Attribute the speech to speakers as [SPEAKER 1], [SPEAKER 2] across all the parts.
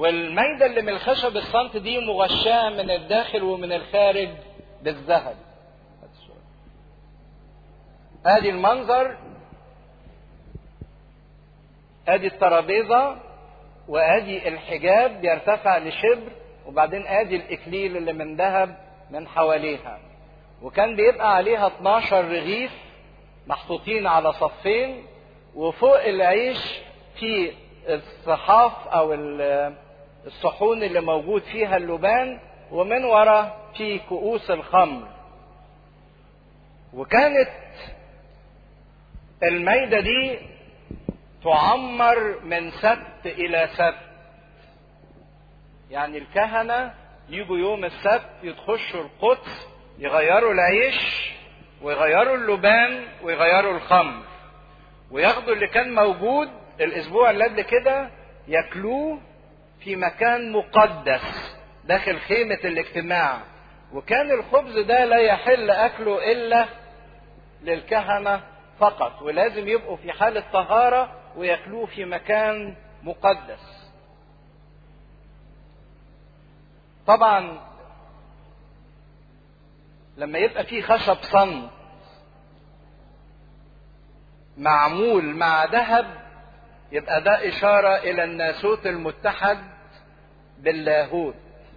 [SPEAKER 1] والميدة اللي من الخشب الصمت دي مغشاة من الداخل ومن الخارج بالذهب ادي المنظر ادي الترابيزة وادي الحجاب بيرتفع لشبر وبعدين ادي الاكليل اللي من ذهب من حواليها وكان بيبقى عليها 12 رغيف محطوطين على صفين وفوق العيش في الصحاف او الصحون اللي موجود فيها اللبان ومن ورا في كؤوس الخمر وكانت الميدة دي تعمر من سبت إلى سبت يعني الكهنة يجوا يوم السبت يتخشوا القدس يغيروا العيش ويغيروا اللبان ويغيروا الخمر وياخدوا اللي كان موجود الاسبوع اللي قبل كده ياكلوه في مكان مقدس داخل خيمة الاجتماع وكان الخبز ده لا يحل اكله الا للكهنة فقط ولازم يبقوا في حالة طهارة وياكلوه في مكان مقدس طبعا لما يبقى في خشب صمت معمول مع ذهب يبقى ده إشارة إلى الناسوت المتحد باللاهوت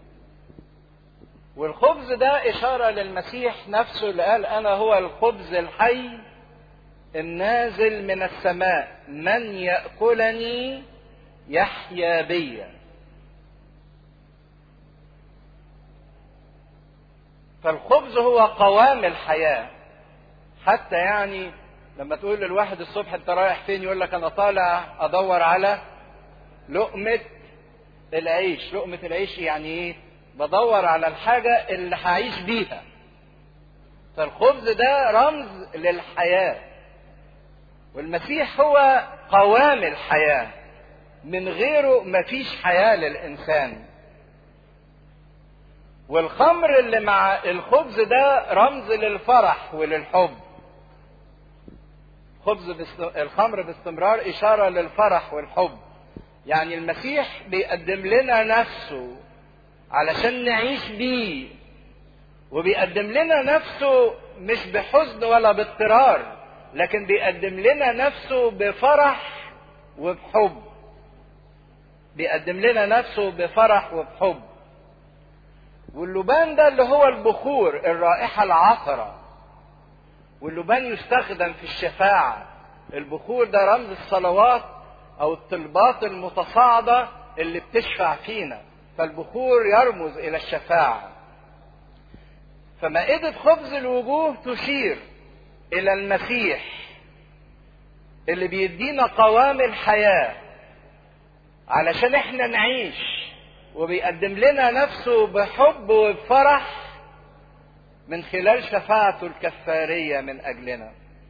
[SPEAKER 1] والخبز ده إشارة للمسيح نفسه اللي قال أنا هو الخبز الحي النازل من السماء من يأكلني يحيا بيا فالخبز هو قوام الحياة حتى يعني لما تقول للواحد الصبح انت رايح فين يقول لك انا طالع ادور على لقمة العيش لقمة العيش يعني ايه بدور على الحاجة اللي هعيش بيها فالخبز ده رمز للحياة والمسيح هو قوام الحياة من غيره مفيش حياة للإنسان والخمر اللي مع الخبز ده رمز للفرح وللحب خبز بست... الخمر باستمرار إشارة للفرح والحب يعني المسيح بيقدم لنا نفسه علشان نعيش بيه وبيقدم لنا نفسه مش بحزن ولا باضطرار لكن بيقدم لنا نفسه بفرح وبحب بيقدم لنا نفسه بفرح وبحب واللبان ده اللي هو البخور الرائحة العطرة واللبان يستخدم في الشفاعة البخور ده رمز الصلوات أو الطلبات المتصاعدة اللي بتشفع فينا فالبخور يرمز إلى الشفاعة فمائدة خبز الوجوه تشير إلى المسيح اللي بيدينا قوام الحياة علشان احنا نعيش وبيقدم لنا نفسه بحب وبفرح من خلال شفاعته الكفارية من أجلنا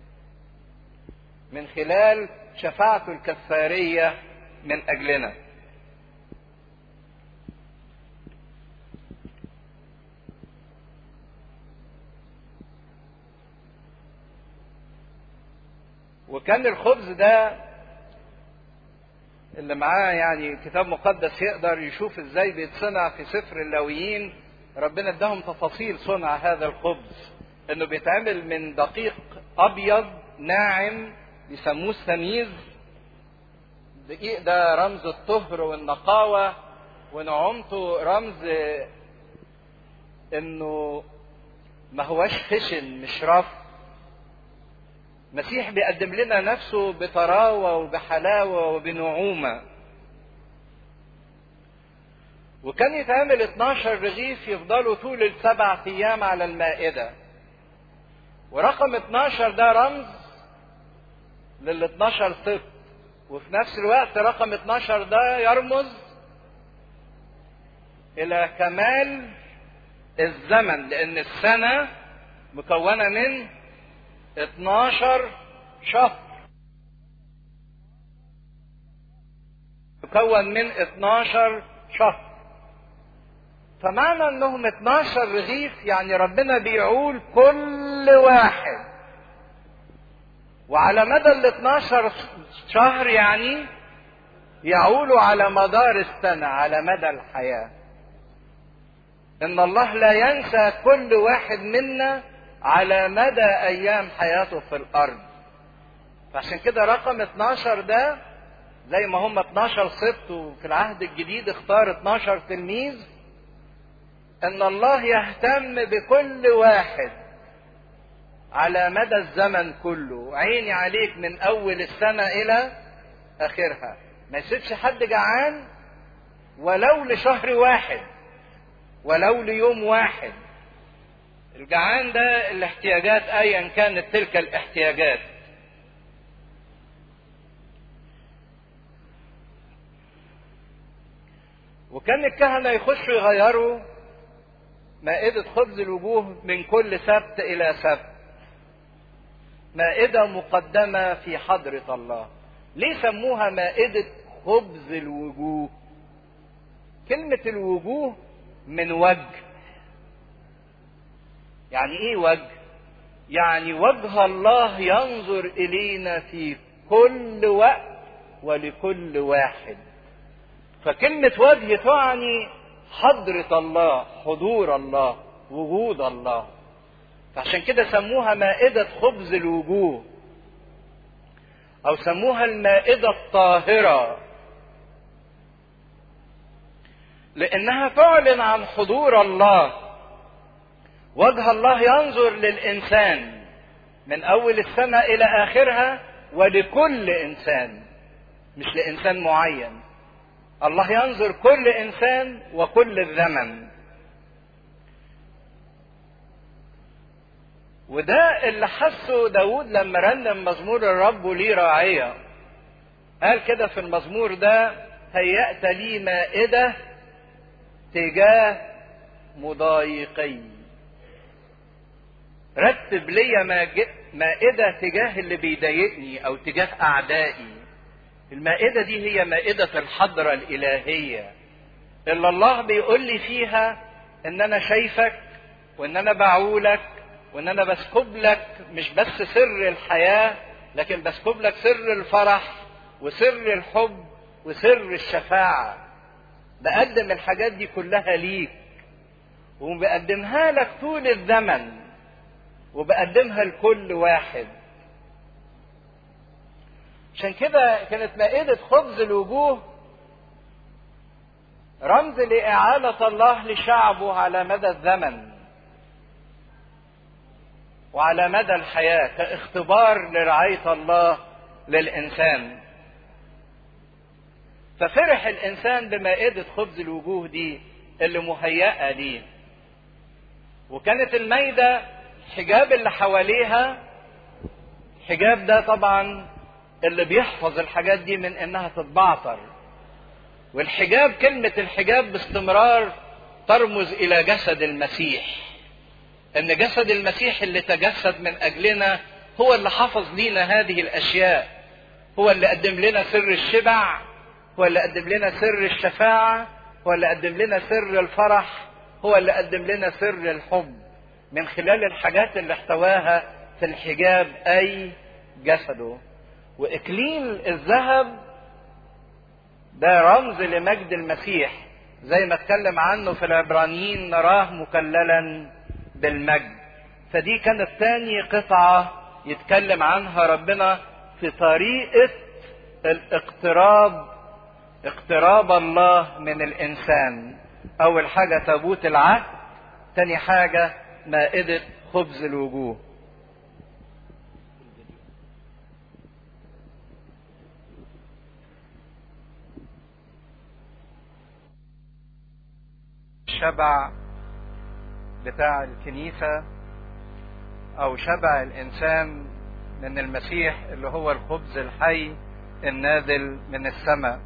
[SPEAKER 1] من خلال شفاعته الكفارية من أجلنا وكان الخبز ده اللي معاه يعني كتاب مقدس يقدر يشوف ازاي بيتصنع في سفر اللاويين ربنا اداهم تفاصيل صنع هذا الخبز انه بيتعمل من دقيق ابيض ناعم بيسموه السميز الدقيق ده رمز الطهر والنقاوة ونعومته رمز انه ما هوش خشن مش رف المسيح بيقدم لنا نفسه بطراوة وبحلاوة وبنعومة وكان يتعمل 12 رغيف يفضلوا طول السبع أيام على المائدة ورقم 12 ده رمز لل 12 سبت وفي نفس الوقت رقم 12 ده يرمز إلى كمال الزمن لأن السنة مكونة من 12 شهر تكون من 12 شهر فمعنى انهم 12 رغيف يعني ربنا بيعول كل واحد وعلى مدى ال 12 شهر يعني يعول على مدار السنة على مدى الحياة ان الله لا ينسى كل واحد منا على مدى ايام حياته في الارض فعشان كده رقم 12 ده زي ما هم 12 سبط وفي العهد الجديد اختار 12 تلميذ ان الله يهتم بكل واحد على مدى الزمن كله عيني عليك من اول السنة الى اخرها ما يسيبش حد جعان ولو لشهر واحد ولو ليوم واحد الجعان ده الاحتياجات ايا كانت تلك الاحتياجات وكان الكهنة يخشوا يغيروا مائدة خبز الوجوه من كل سبت إلى سبت مائدة مقدمة في حضرة الله ليه سموها مائدة خبز الوجوه كلمة الوجوه من وجه يعني ايه وجه يعني وجه الله ينظر الينا في كل وقت ولكل واحد فكلمة وجه تعني حضرة الله حضور الله وجود الله فعشان كده سموها مائدة خبز الوجوه أو سموها المائدة الطاهرة لأنها تعلن عن حضور الله وجه الله ينظر للإنسان من أول السنة إلى آخرها ولكل إنسان مش لإنسان معين الله ينظر كل إنسان وكل الزمن وده اللي حسه داود لما رنم مزمور الرب لي راعية قال كده في المزمور ده هيأت لي مائدة تجاه مضايقي رتب لي مائدة تجاه اللي بيضايقني أو تجاه أعدائي المائدة دي هي مائدة الحضرة الإلهية اللي الله بيقول لي فيها إن أنا شايفك وإن أنا بعولك وإن أنا بسكب لك مش بس سر الحياة لكن بسكب لك سر الفرح وسر الحب وسر الشفاعة بقدم الحاجات دي كلها ليك وبقدمها لك طول الزمن وبقدمها لكل واحد عشان كده كانت مائدة خبز الوجوه رمز لإعانة الله لشعبه على مدى الزمن وعلى مدى الحياة كاختبار لرعاية الله للإنسان ففرح الإنسان بمائدة خبز الوجوه دي اللي مهيئة ليه وكانت المايدة الحجاب اللي حواليها الحجاب ده طبعا اللي بيحفظ الحاجات دي من انها تتبعتر والحجاب كلمة الحجاب باستمرار ترمز الى جسد المسيح ان جسد المسيح اللي تجسد من اجلنا هو اللي حفظ لينا هذه الاشياء هو اللي قدم لنا سر الشبع هو اللي قدم لنا سر الشفاعة هو اللي قدم لنا سر الفرح هو اللي قدم لنا سر الحب من خلال الحاجات اللي احتواها في الحجاب اي جسده واكليل الذهب ده رمز لمجد المسيح زي ما اتكلم عنه في العبرانيين نراه مكللا بالمجد فدي كانت تاني قطعة يتكلم عنها ربنا في طريقة الاقتراب اقتراب الله من الانسان اول حاجة تابوت العهد تاني حاجة مائدة خبز الوجوه الشبع بتاع الكنيسة أو شبع الإنسان من المسيح اللي هو الخبز الحي النازل من السماء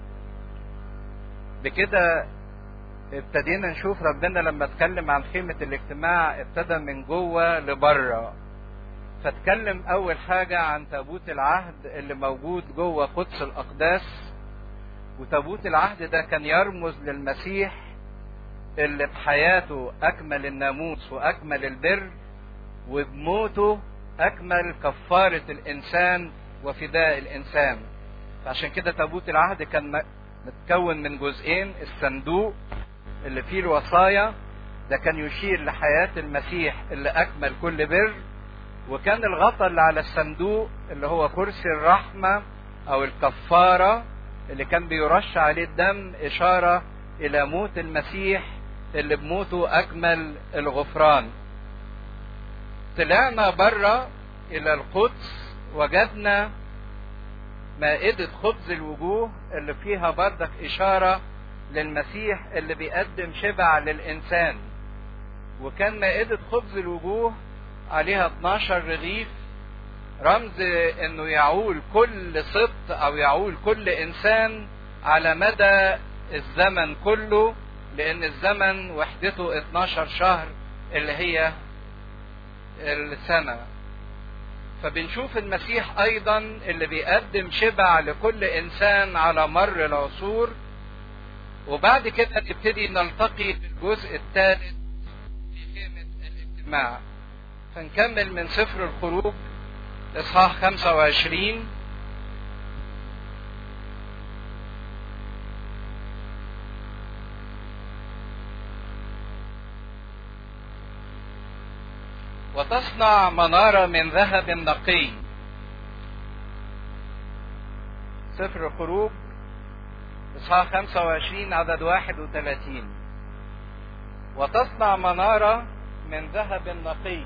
[SPEAKER 1] بكده ابتدينا نشوف ربنا لما اتكلم عن خيمة الاجتماع ابتدى من جوه لبره فاتكلم أول حاجة عن تابوت العهد اللي موجود جوه قدس الأقداس وتابوت العهد ده كان يرمز للمسيح اللي بحياته أكمل الناموس وأكمل البر وبموته أكمل كفارة الإنسان وفداء الإنسان فعشان كده تابوت العهد كان متكون من جزئين الصندوق اللي فيه الوصايا ده كان يشير لحياة المسيح اللي أكمل كل بر وكان الغطاء اللي على الصندوق اللي هو كرسي الرحمة أو الكفارة اللي كان بيرش عليه الدم إشارة إلى موت المسيح اللي بموته أكمل الغفران طلعنا بره إلى القدس وجدنا مائدة خبز الوجوه اللي فيها بردك إشارة للمسيح اللي بيقدم شبع للإنسان وكان مائدة خبز الوجوه عليها 12 رغيف رمز انه يعول كل سبط او يعول كل انسان على مدى الزمن كله لان الزمن وحدته 12 شهر اللي هي السنة فبنشوف المسيح ايضا اللي بيقدم شبع لكل انسان على مر العصور وبعد كده نبتدي نلتقي بالجزء الثالث في خيمة الاجتماع فنكمل من سفر الخروج اصحاح 25 وتصنع منارة من ذهب نقي سفر الخروج اصحاح 25 عدد 31 وتصنع منارة من ذهب نقي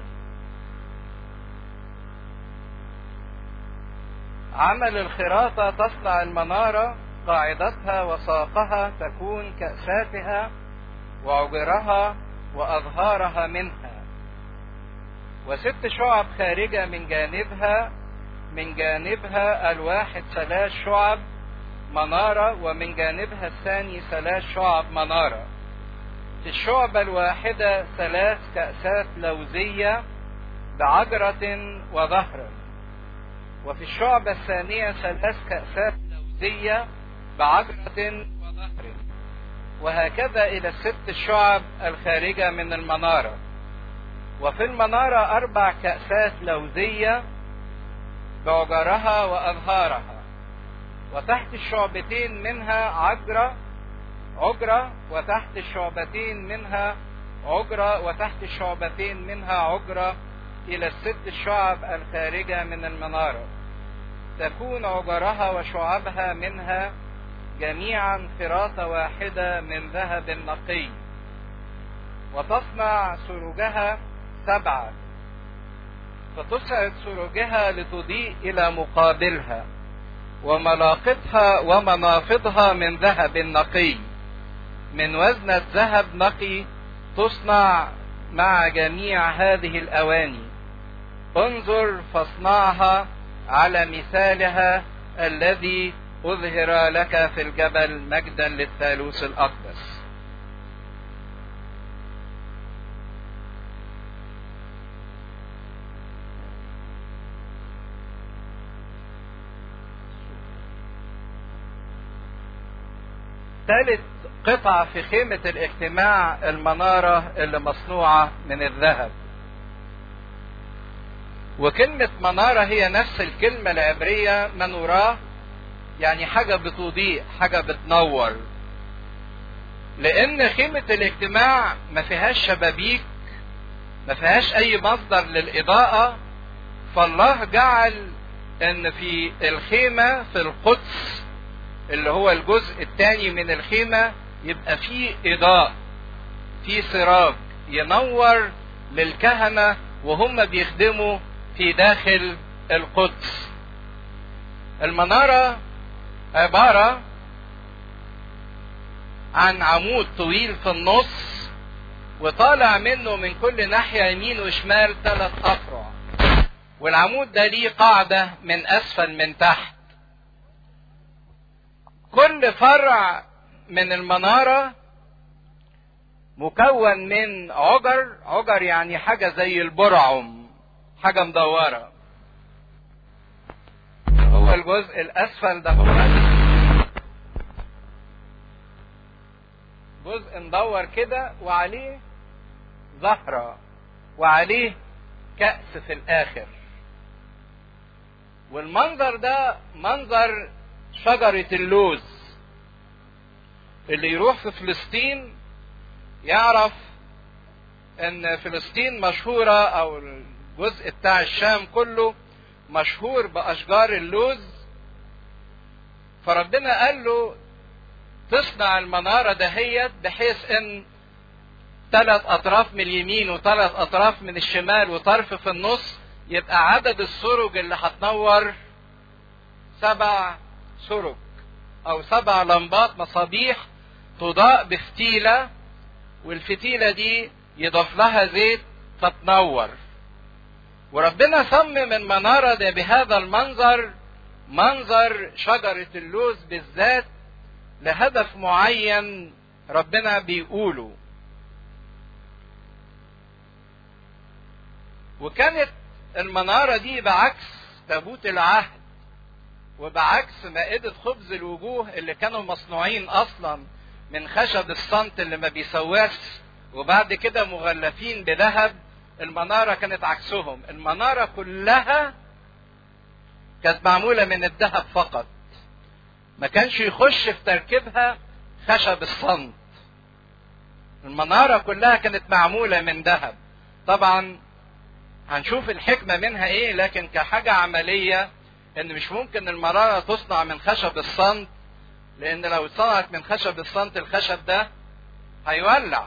[SPEAKER 1] عمل الخراطة تصنع المنارة قاعدتها وساقها تكون كأساتها وعجرها وأظهارها منها وست شعب خارجة من جانبها من جانبها الواحد ثلاث شعب منارة ومن جانبها الثاني ثلاث شعب منارة في الشعبة الواحدة ثلاث كأسات لوزية بعجرة وظهر وفي الشعبة الثانية ثلاث كأسات لوزية بعجرة وظهر وهكذا إلى الست الشعب الخارجة من المنارة وفي المنارة أربع كأسات لوزية بعجرها وأظهارها وتحت الشعبتين منها عجرة عجرة وتحت الشعبتين منها عجرة وتحت الشعبتين منها عجرة إلى الست الشعب الخارجة من المنارة تكون عجرها وشعبها منها جميعا فراسة واحدة من ذهب نقي وتصنع سروجها سبعة فتصعد سروجها لتضيء إلى مقابلها وملاقطها ومنافضها من ذهب نقي من وزنة ذهب نقي تصنع مع جميع هذه الأواني انظر فاصنعها على مثالها الذي أظهر لك في الجبل مجدا للثالوث الأقدس ثالث قطعة في خيمة الاجتماع المنارة اللي مصنوعة من الذهب وكلمة منارة هي نفس الكلمة العبرية منوراه يعني حاجة بتضيء حاجة بتنور لأن خيمة الاجتماع ما فيهاش شبابيك ما فيهاش أي مصدر للإضاءة فالله جعل إن في الخيمة في القدس اللي هو الجزء الثاني من الخيمة يبقى فيه إضاء فيه سراج ينور للكهنة وهم بيخدموا في داخل القدس المنارة عبارة عن عمود طويل في النص وطالع منه من كل ناحية يمين وشمال ثلاث أفرع والعمود ده ليه قاعدة من أسفل من تحت كل فرع من المنارة مكون من عجر عجر يعني حاجة زي البرعم حاجة مدورة هو الجزء الأسفل ده هو جزء مدور كده وعليه زهرة وعليه كأس في الآخر والمنظر ده منظر شجرة اللوز اللي يروح في فلسطين يعرف ان فلسطين مشهورة او الجزء بتاع الشام كله مشهور باشجار اللوز فربنا قال له تصنع المنارة دهيت بحيث ان ثلاث اطراف من اليمين وثلاث اطراف من الشمال وطرف في النص يبقى عدد السرج اللي هتنور سبع سرج او سبع لمبات مصابيح تضاء بفتيلة والفتيلة دي يضاف لها زيت فتنور وربنا صمم المنارة ده بهذا المنظر منظر شجرة اللوز بالذات لهدف معين ربنا بيقوله وكانت المنارة دي بعكس تابوت العهد وبعكس مائدة خبز الوجوه اللي كانوا مصنوعين أصلا من خشب الصمت اللي ما بيسواش وبعد كده مغلفين بذهب المنارة كانت عكسهم المنارة كلها كانت معمولة من الذهب فقط ما كانش يخش في تركيبها خشب الصمت المنارة كلها كانت معمولة من ذهب طبعا هنشوف الحكمة منها ايه لكن كحاجة عملية ان مش ممكن المنارة تصنع من خشب الصمت لان لو صنعت من خشب الصمت الخشب ده هيولع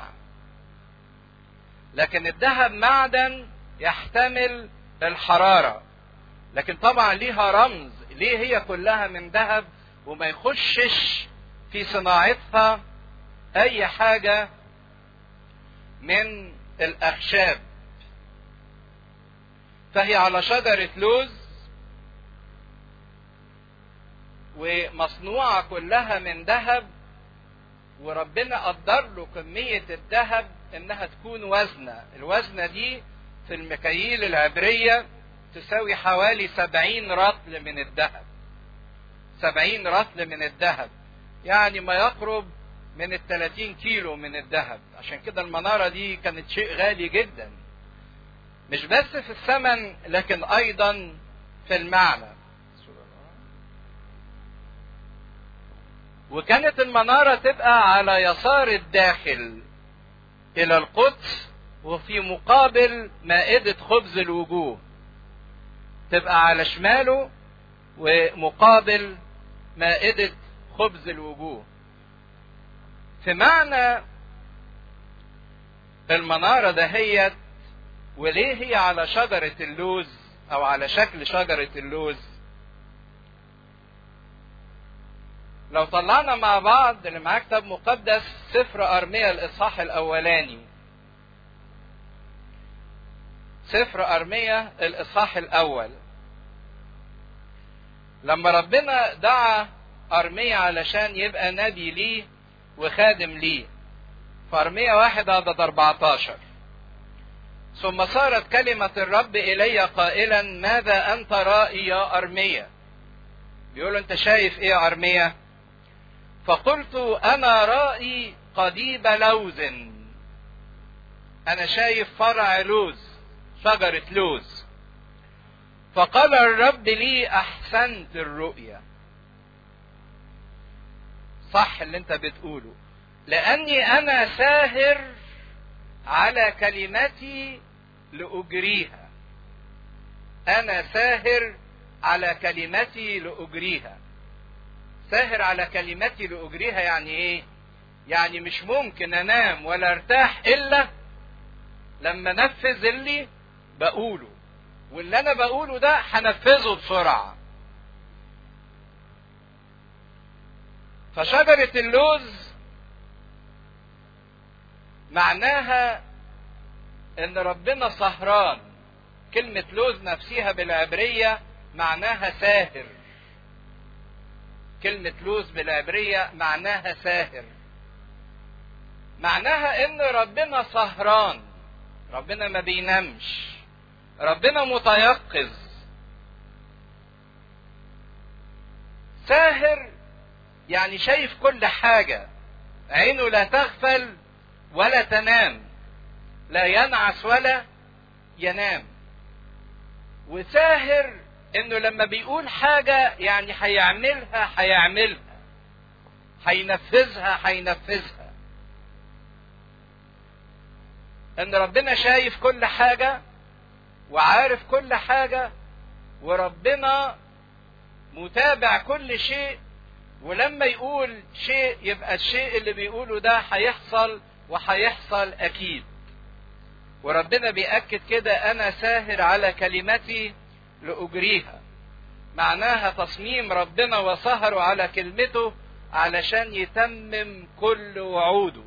[SPEAKER 1] لكن الذهب معدن يحتمل الحرارة لكن طبعا ليها رمز ليه هي كلها من ذهب وما يخشش في صناعتها اي حاجة من الاخشاب فهي على شجرة لوز ومصنوعة كلها من ذهب وربنا قدر له كمية الذهب انها تكون وزنة الوزنة دي في المكاييل العبرية تساوي حوالي سبعين رطل من الذهب سبعين رطل من الذهب يعني ما يقرب من الثلاثين كيلو من الذهب عشان كده المنارة دي كانت شيء غالي جدا مش بس في الثمن لكن ايضا في المعنى وكانت المنارة تبقى على يسار الداخل الى القدس وفي مقابل مائدة خبز الوجوه تبقى على شماله ومقابل مائدة خبز الوجوه في معنى المنارة دهيت وليه هي على شجرة اللوز او على شكل شجرة اللوز لو طلعنا مع بعض اللي معاه كتاب مقدس سفر ارميا الاصحاح الاولاني سفر ارميا الاصحاح الاول لما ربنا دعا ارميا علشان يبقى نبي ليه وخادم ليه فارميا واحد عدد 14 ثم صارت كلمة الرب إلي قائلا ماذا أنت رائي يا أرميا بيقول أنت شايف إيه يا أرميا فقلت أنا رائي قضيب لوز أنا شايف فرع لوز شجرة لوز فقال الرب لي أحسنت الرؤيا صح اللي أنت بتقوله لأني أنا ساهر على كلمتي لأجريها أنا ساهر على كلمتي لأجريها ساهر على كلمتي لأجريها يعني إيه؟ يعني مش ممكن أنام ولا أرتاح إلا لما أنفذ اللي بقوله واللي أنا بقوله ده هنفذه بسرعة فشجرة اللوز معناها ان ربنا سهران كلمة لوز نفسها بالعبرية معناها ساهر كلمة لوز بالعبرية معناها ساهر معناها ان ربنا سهران ربنا ما بينامش ربنا متيقظ ساهر يعني شايف كل حاجة عينه لا تغفل ولا تنام لا ينعس ولا ينام وساهر انه لما بيقول حاجة يعني هيعملها هيعملها هينفذها هينفذها ان ربنا شايف كل حاجة وعارف كل حاجة وربنا متابع كل شيء ولما يقول شيء يبقى الشيء اللي بيقوله ده هيحصل وهيحصل اكيد وربنا بيأكد كده انا ساهر على كلمتي لاجريها معناها تصميم ربنا وسهروا على كلمته علشان يتمم كل وعوده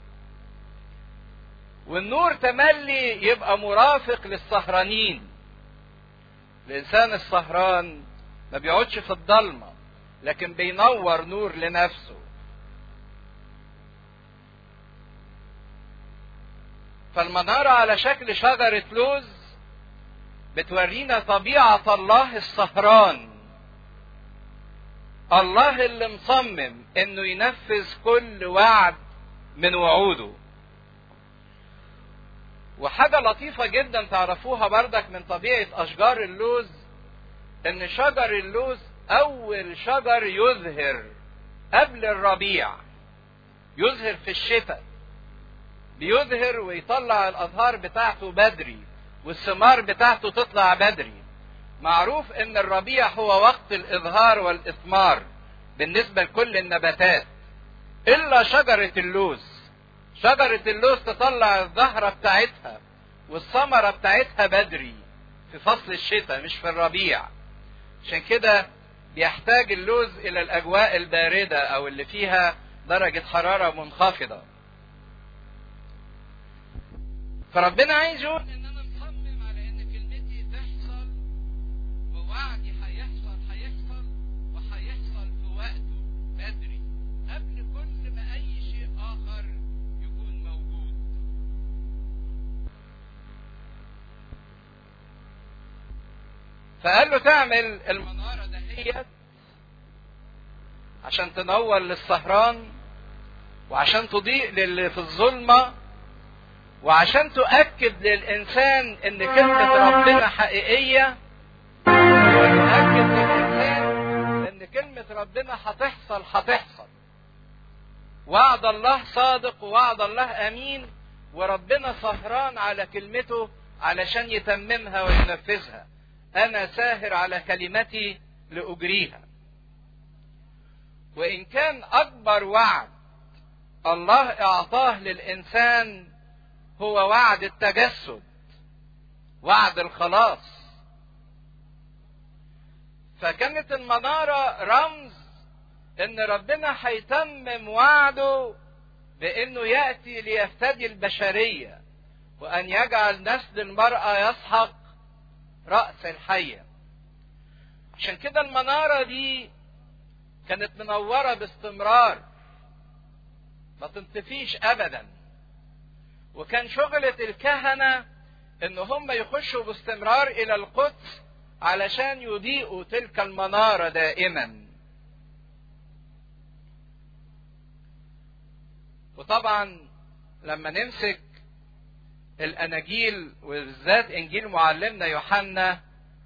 [SPEAKER 1] والنور تملي يبقى مرافق للسهرانين الانسان السهران ما بيقعدش في الضلمه لكن بينور نور لنفسه فالمناره على شكل شجره لوز بتورينا طبيعه الله السهران الله اللي مصمم انه ينفذ كل وعد من وعوده وحاجة لطيفة جدا تعرفوها بردك من طبيعة أشجار اللوز إن شجر اللوز أول شجر يزهر قبل الربيع يزهر في الشتاء بيزهر ويطلع الأزهار بتاعته بدري والثمار بتاعته تطلع بدري معروف إن الربيع هو وقت الإظهار والإثمار بالنسبة لكل النباتات إلا شجرة اللوز شجرة اللوز تطلع الزهرة بتاعتها والثمرة بتاعتها بدري في فصل الشتاء مش في الربيع عشان كده بيحتاج اللوز إلى الأجواء الباردة أو اللي فيها درجة حرارة منخفضة فربنا عايز يقول إن أنا مصمم على إن كلمتي تحصل ووعدي هيحصل هيحصل وهيحصل في وقته بدري قبل كل ما أي شيء آخر يكون موجود فقال له تعمل المنارة دهيت عشان تنور للسهران وعشان تضيء للي في الظلمة وعشان تؤكد للإنسان إن كلمة ربنا حقيقية وتؤكد للإنسان إن كلمة ربنا هتحصل هتحصل وعد الله صادق ووعد الله أمين وربنا سهران على كلمته علشان يتممها وينفذها أنا ساهر على كلمتي لأجريها وإن كان أكبر وعد الله إعطاه للإنسان هو وعد التجسد وعد الخلاص فكانت المنارة رمز ان ربنا هيتمم وعده بانه ياتي ليفتدي البشريه وان يجعل نسل المراه يسحق راس الحيه عشان كده المناره دي كانت منوره باستمرار ما تنطفيش ابدا وكان شغله الكهنه ان هم يخشوا باستمرار الى القدس علشان يضيئوا تلك المناره دائما وطبعا لما نمسك الاناجيل وبالذات انجيل معلمنا يوحنا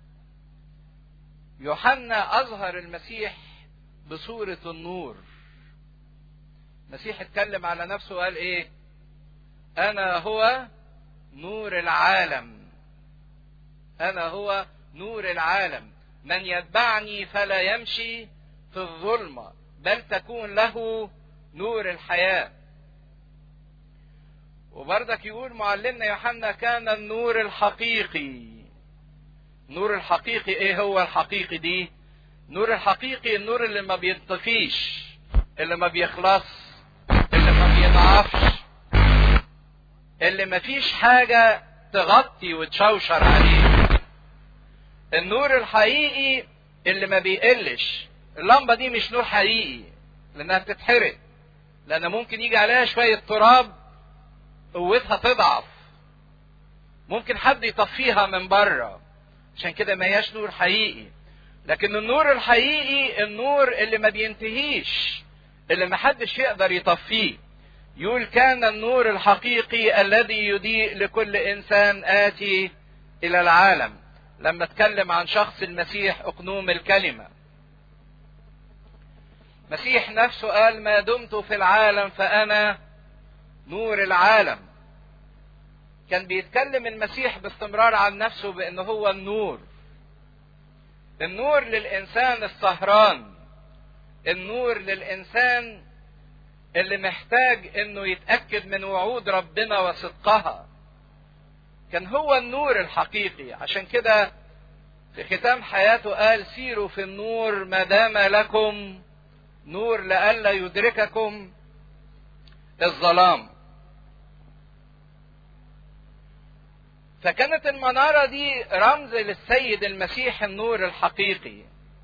[SPEAKER 1] يوحنا اظهر المسيح بصوره النور المسيح اتكلم على نفسه وقال ايه انا هو نور العالم انا هو نور العالم من يتبعني فلا يمشي في الظلمه بل تكون له نور الحياه وبردك يقول معلمنا يوحنا كان النور الحقيقي النور الحقيقي ايه هو الحقيقي دي النور الحقيقي النور اللي ما بينطفيش اللي ما بيخلص اللي ما بيضعفش اللي ما فيش حاجة تغطي وتشوشر عليه النور الحقيقي اللي ما بيقلش اللمبة دي مش نور حقيقي لانها بتتحرق لان ممكن يجي عليها شوية تراب قوتها تضعف ممكن حد يطفيها من بره عشان كده ما هياش نور حقيقي لكن النور الحقيقي النور اللي ما بينتهيش اللي ما حدش يقدر يطفيه يقول كان النور الحقيقي الذي يضيء لكل انسان اتي الى العالم لما اتكلم عن شخص المسيح اقنوم الكلمه مسيح نفسه قال ما دمت في العالم فأنا نور العالم كان بيتكلم المسيح باستمرار عن نفسه بأنه هو النور النور للإنسان السهران النور للإنسان اللي محتاج انه يتأكد من وعود ربنا وصدقها كان هو النور الحقيقي عشان كده في ختام حياته قال سيروا في النور ما دام لكم نور لئلا يدرككم الظلام فكانت المنارة دي رمز للسيد المسيح النور الحقيقي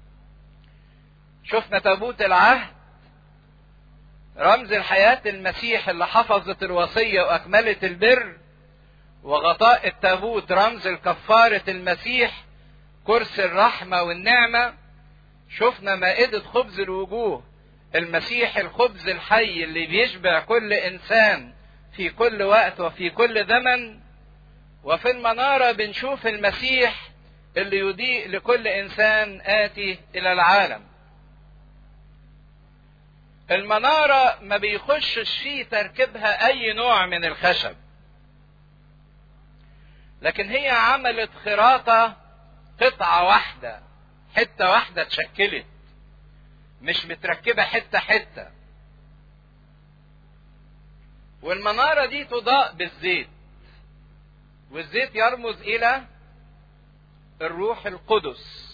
[SPEAKER 1] شفنا تابوت العهد رمز الحياة المسيح اللي حفظت الوصية وأكملت البر وغطاء التابوت رمز الكفارة المسيح كرسي الرحمة والنعمة شفنا مائدة خبز الوجوه المسيح الخبز الحي اللي بيشبع كل إنسان في كل وقت وفي كل زمن وفي المنارة بنشوف المسيح اللي يضيء لكل إنسان آتي إلى العالم المنارة ما بيخشش في تركيبها أي نوع من الخشب لكن هي عملت خراطة قطعة واحدة حتة واحدة اتشكلت مش متركبة حتة حتة والمنارة دي تضاء بالزيت والزيت يرمز إلى الروح القدس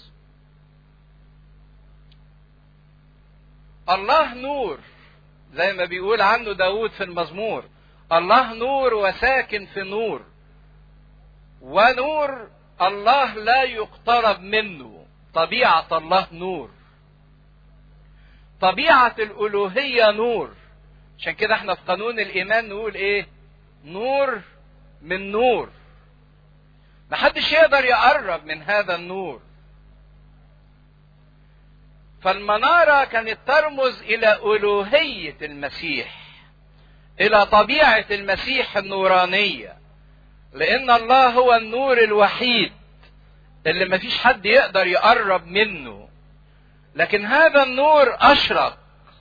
[SPEAKER 1] الله نور زي ما بيقول عنه داود في المزمور الله نور وساكن في نور ونور الله لا يقترب منه طبيعة الله نور طبيعة الألوهية نور عشان كده احنا في قانون الإيمان نقول ايه نور من نور محدش يقدر يقرب من هذا النور فالمنارة كانت ترمز إلى ألوهية المسيح إلى طبيعة المسيح النورانية لأن الله هو النور الوحيد اللي مفيش حد يقدر يقرب منه لكن هذا النور أشرق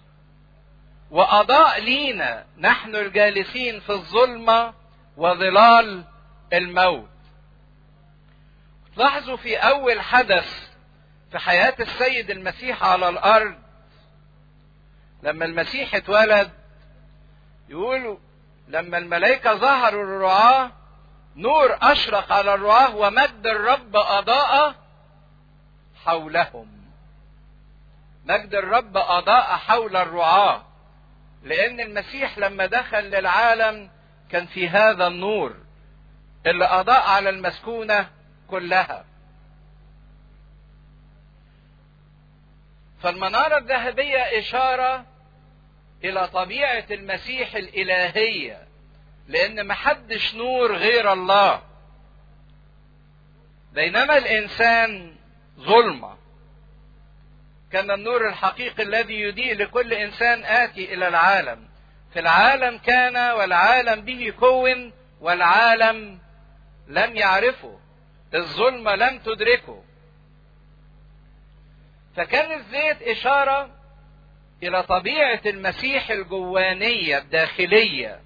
[SPEAKER 1] وأضاء لينا نحن الجالسين في الظلمة وظلال الموت لاحظوا في أول حدث في حياة السيد المسيح على الأرض لما المسيح اتولد يقولوا لما الملائكة ظهروا الرعاة نور أشرق على الرعاة ومجد الرب أضاء حولهم مجد الرب أضاء حول الرعاة لأن المسيح لما دخل للعالم كان في هذا النور اللي أضاء على المسكونة كلها فالمنارة الذهبية إشارة إلى طبيعة المسيح الإلهية لأن محدش نور غير الله بينما الإنسان ظلمة كان النور الحقيقي الذي يضيء لكل إنسان آتي إلى العالم في العالم كان والعالم به كون والعالم لم يعرفه الظلمة لم تدركه فكان الزيت إشارة إلى طبيعة المسيح الجوانية الداخلية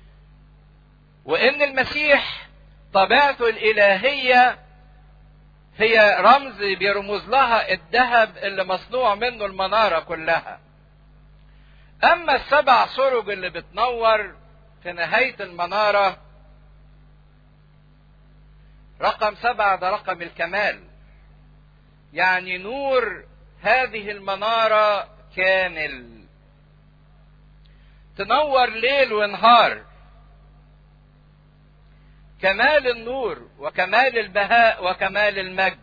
[SPEAKER 1] وإن المسيح طبيعته الإلهية هي رمز بيرمز لها الذهب اللي مصنوع منه المنارة كلها أما السبع سرج اللي بتنور في نهاية المنارة رقم سبعة ده رقم الكمال يعني نور هذه المنارة كامل تنور ليل ونهار كمال النور وكمال البهاء وكمال المجد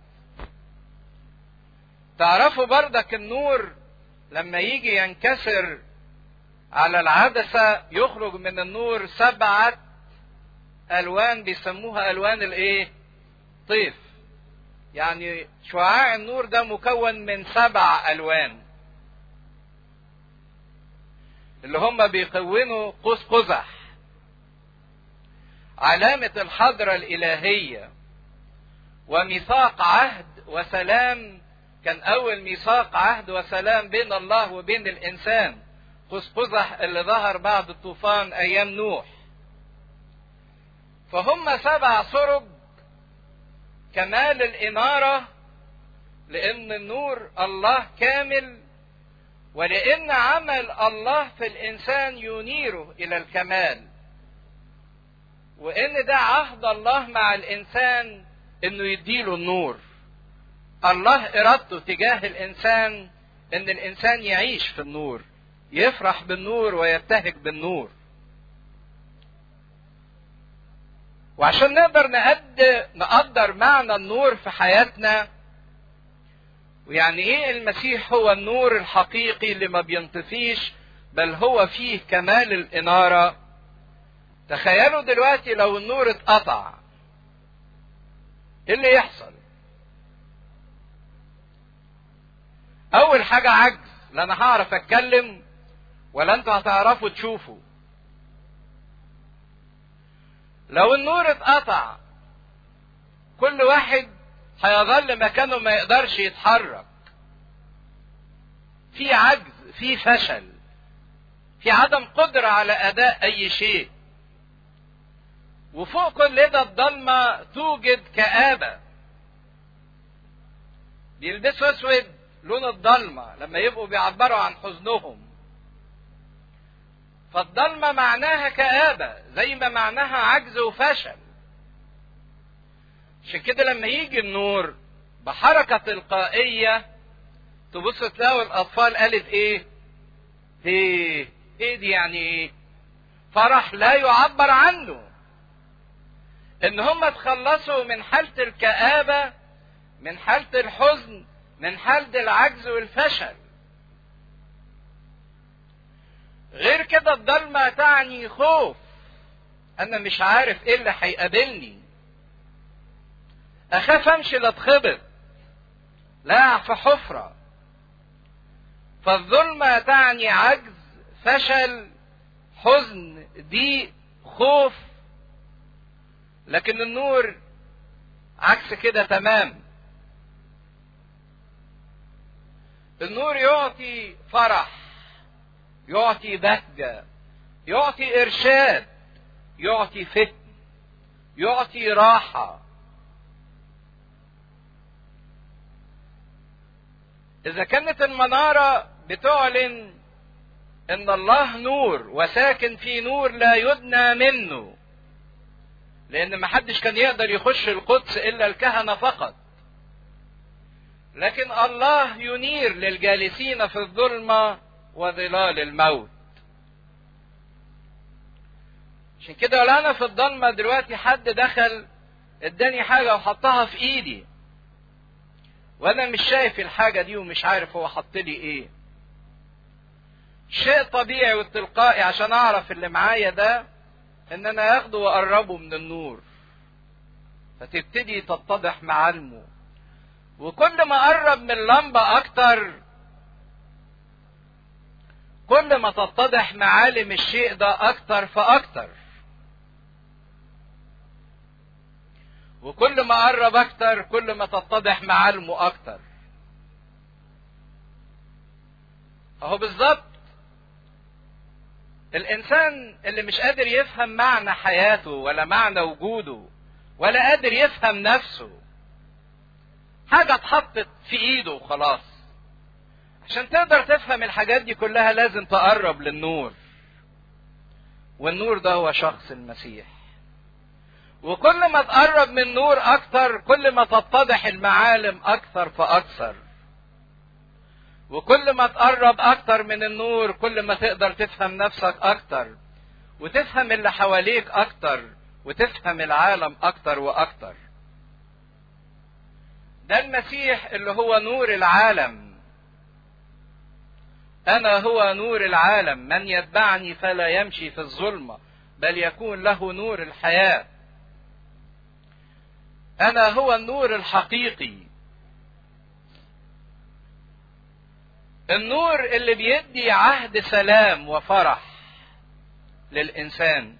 [SPEAKER 1] تعرفوا بردك النور لما يجي ينكسر على العدسة يخرج من النور سبعة ألوان بيسموها ألوان الإيه؟ طيف يعني شعاع النور ده مكون من سبع ألوان اللي هم بيكونوا قوس قزح علامة الحضرة الإلهية وميثاق عهد وسلام كان أول ميثاق عهد وسلام بين الله وبين الإنسان قوس قزح اللي ظهر بعد الطوفان أيام نوح فهم سبع سرج كمال الإنارة لأن النور الله كامل ولأن عمل الله في الإنسان ينيره إلى الكمال وإن ده عهد الله مع الإنسان إنه يديله النور الله إرادته تجاه الإنسان إن الإنسان يعيش في النور يفرح بالنور ويبتهج بالنور وعشان نقدر نقد نقدر معنى النور في حياتنا ويعني ايه المسيح هو النور الحقيقي اللي ما بينطفيش بل هو فيه كمال الاناره تخيلوا دلوقتي لو النور اتقطع ايه اللي يحصل اول حاجه عجز لا انا هعرف اتكلم ولا انتوا هتعرفوا تشوفوا لو النور اتقطع كل واحد هيظل مكانه ما يقدرش يتحرك في عجز في فشل في عدم قدرة على أداء أي شيء وفوق كل ده الضلمة توجد كآبة بيلبسوا أسود لون الضلمة لما يبقوا بيعبروا عن حزنهم فالضلمة معناها كآبة زي ما معناها عجز وفشل عشان كده لما يجي النور بحركة تلقائية تبص تلاقوا الأطفال قالت إيه؟ إيه؟ إيه دي يعني إيه؟ فرح لا يعبر عنه. إن هم تخلصوا من حالة الكآبة، من حالة الحزن، من حالة العجز والفشل. غير كده الضلمة تعني خوف. أنا مش عارف إيه اللي هيقابلني. اخاف امشي لا اتخبط لا في حفره فالظلمه تعني عجز فشل حزن ضيق خوف لكن النور عكس كده تمام النور يعطي فرح يعطي بهجه يعطي ارشاد يعطي فهم يعطي راحه إذا كانت المنارة بتعلن إن الله نور وساكن في نور لا يدنى منه لأن محدش كان يقدر يخش القدس إلا الكهنة فقط لكن الله ينير للجالسين في الظلمة وظلال الموت عشان كده ولا أنا في الضلمة دلوقتي حد دخل اداني حاجة وحطها في إيدي وانا مش شايف الحاجه دي ومش عارف هو حط لي ايه شيء طبيعي والتلقائي عشان اعرف اللي معايا ده ان انا اخده واقربه من النور فتبتدي تتضح معالمه وكل ما اقرب من اللمبه اكتر كل ما تتضح معالم الشيء ده اكتر فاكتر وكل ما قرب اكتر كل ما تتضح معالمه اكتر اهو بالظبط الانسان اللي مش قادر يفهم معنى حياته ولا معنى وجوده ولا قادر يفهم نفسه حاجة اتحطت في ايده وخلاص عشان تقدر تفهم الحاجات دي كلها لازم تقرب للنور والنور ده هو شخص المسيح وكل ما تقرب من نور اكتر كل ما تتضح المعالم اكثر فاكثر وكل ما تقرب اكتر من النور كل ما تقدر تفهم نفسك اكتر وتفهم اللي حواليك اكتر وتفهم العالم اكتر واكتر ده المسيح اللي هو نور العالم انا هو نور العالم من يتبعني فلا يمشي في الظلمه بل يكون له نور الحياه انا هو النور الحقيقي النور اللي بيدي عهد سلام وفرح للانسان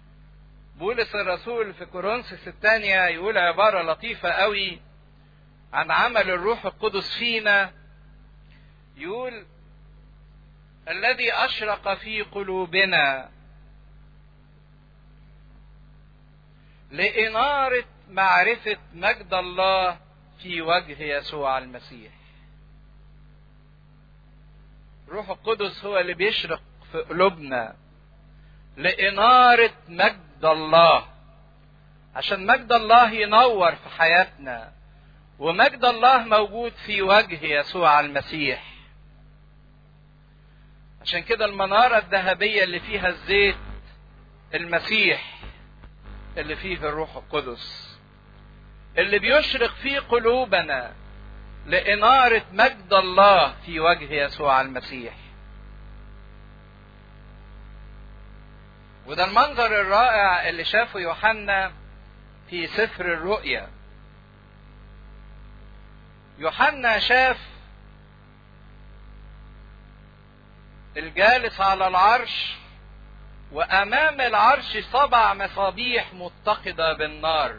[SPEAKER 1] بولس الرسول في كورنثوس الثانية يقول عبارة لطيفة قوي عن عمل الروح القدس فينا يقول الذي اشرق في قلوبنا لاناره معرفه مجد الله في وجه يسوع المسيح روح القدس هو اللي بيشرق في قلوبنا لاناره مجد الله عشان مجد الله ينور في حياتنا ومجد الله موجود في وجه يسوع المسيح عشان كده المنارة الذهبية اللي فيها الزيت المسيح اللي فيه الروح القدس اللي بيشرق في قلوبنا لإنارة مجد الله في وجه يسوع المسيح وده المنظر الرائع اللي شافه يوحنا في سفر الرؤيا يوحنا شاف الجالس على العرش وامام العرش سبع مصابيح متقده بالنار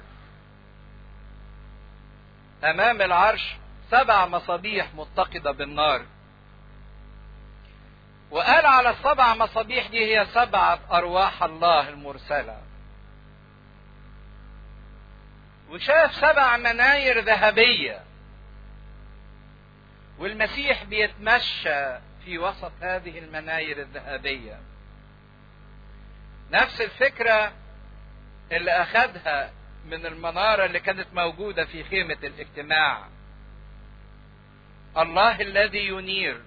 [SPEAKER 1] امام العرش سبع مصابيح متقده بالنار وقال على السبع مصابيح دي هي سبعه ارواح الله المرسله وشاف سبع مناير ذهبيه والمسيح بيتمشى في وسط هذه المناير الذهبيه نفس الفكره اللي اخذها من المناره اللي كانت موجوده في خيمه الاجتماع الله الذي ينير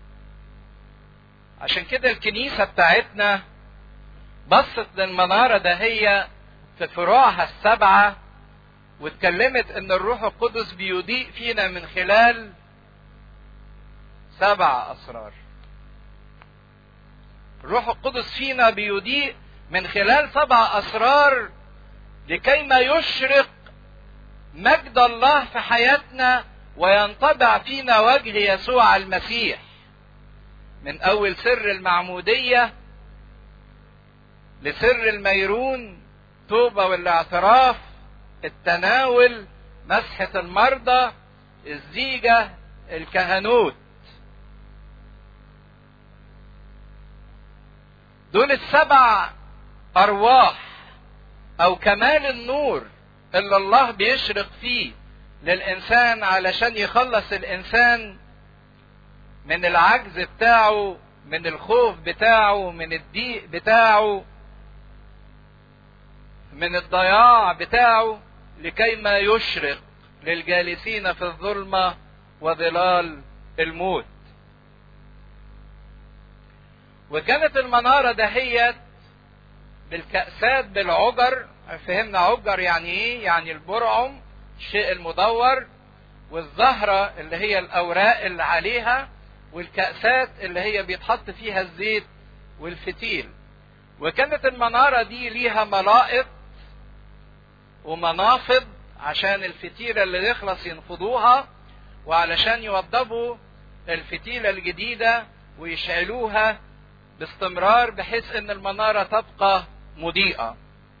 [SPEAKER 1] عشان كده الكنيسه بتاعتنا بصت للمناره دهية في فروعها السبعه واتكلمت ان الروح القدس بيضيء فينا من خلال سبع اسرار الروح القدس فينا بيضيء من خلال سبع اسرار لكي ما يشرق مجد الله في حياتنا وينطبع فينا وجه يسوع المسيح من اول سر المعموديه لسر الميرون توبه والاعتراف التناول مسحه المرضى الزيجه الكهنوت دول السبع ارواح او كمال النور اللي الله بيشرق فيه للانسان علشان يخلص الانسان من العجز بتاعه من الخوف بتاعه من الضيق بتاعه من الضياع بتاعه لكي ما يشرق للجالسين في الظلمه وظلال الموت وكانت المناره دهيت بالكأسات بالعجر فهمنا عجر يعني ايه يعني البرعم الشيء المدور والزهرة اللي هي الأوراق اللي عليها والكأسات اللي هي بيتحط فيها الزيت والفتيل وكانت المنارة دي ليها ملائط ومنافض عشان الفتيلة اللي يخلص ينفضوها وعلشان يوضبوا الفتيلة الجديدة ويشعلوها باستمرار بحيث ان المنارة تبقى مضيئة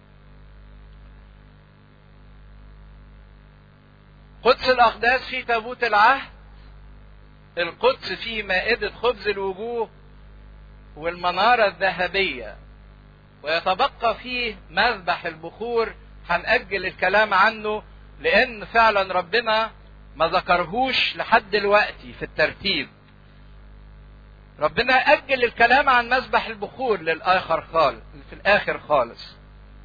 [SPEAKER 1] قدس الأقداس في تابوت العهد القدس فيه مائدة خبز الوجوه والمنارة الذهبية ويتبقى فيه مذبح البخور هنأجل الكلام عنه لأن فعلا ربنا ما ذكرهوش لحد دلوقتي في الترتيب ربنا أجل الكلام عن مذبح البخور للآخر خالص في الآخر خالص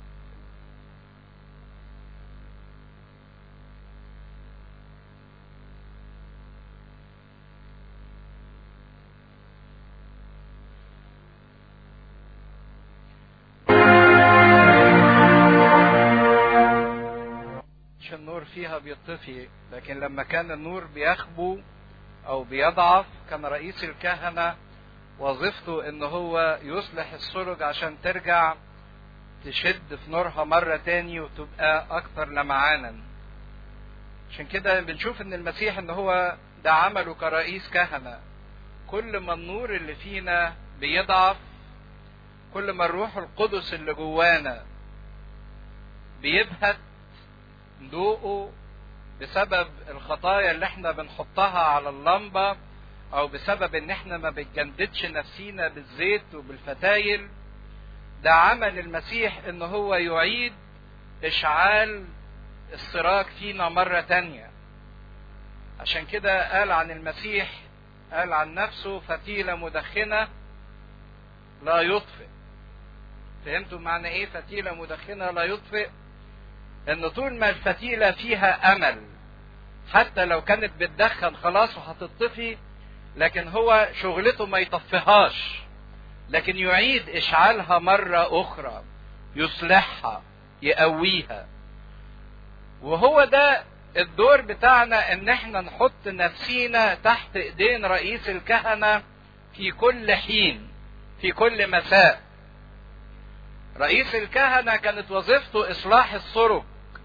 [SPEAKER 1] النور فيها بيطفي لكن لما كان النور بيخبو او بيضعف كان رئيس الكهنه وظيفته ان هو يصلح السرج عشان ترجع تشد في نورها مرة تاني وتبقى اكتر لمعانا عشان كده بنشوف ان المسيح ان هو ده عمله كرئيس كهنة كل ما النور اللي فينا بيضعف كل ما الروح القدس اللي جوانا بيبهت ضوءه بسبب الخطايا اللي احنا بنحطها على اللمبة او بسبب ان احنا ما بنجنددش نفسينا بالزيت وبالفتايل ده عمل المسيح ان هو يعيد اشعال السراج فينا مرة تانية عشان كده قال عن المسيح قال عن نفسه فتيلة مدخنة لا يطفئ فهمتوا معنى ايه فتيلة مدخنة لا يطفئ ان طول ما الفتيلة فيها امل حتى لو كانت بتدخن خلاص وهتطفي لكن هو شغلته ما يطفيهاش لكن يعيد اشعالها مرة اخرى يصلحها يقويها وهو ده الدور بتاعنا ان احنا نحط نفسينا تحت ايدين رئيس الكهنة في كل حين في كل مساء رئيس الكهنة كانت وظيفته اصلاح السرج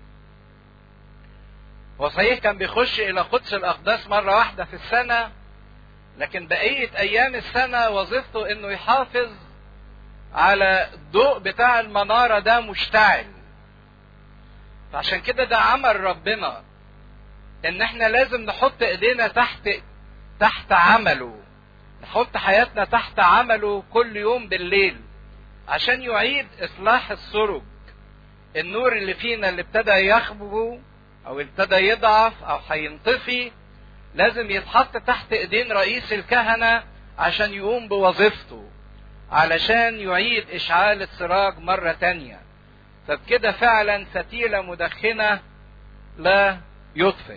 [SPEAKER 1] وصحيح كان بيخش الى قدس الاقداس مرة واحدة في السنة لكن بقية ايام السنة وظيفته انه يحافظ على الضوء بتاع المنارة ده مشتعل فعشان كده ده عمل ربنا ان احنا لازم نحط ايدينا تحت تحت عمله نحط حياتنا تحت عمله كل يوم بالليل عشان يعيد اصلاح السرج النور اللي فينا اللي ابتدى يخبو او ابتدى يضعف او هينطفي لازم يتحط تحت ايدين رئيس الكهنة عشان يقوم بوظيفته علشان يعيد اشعال السراج مرة تانية فبكده فعلا فتيلة مدخنة لا يطفئ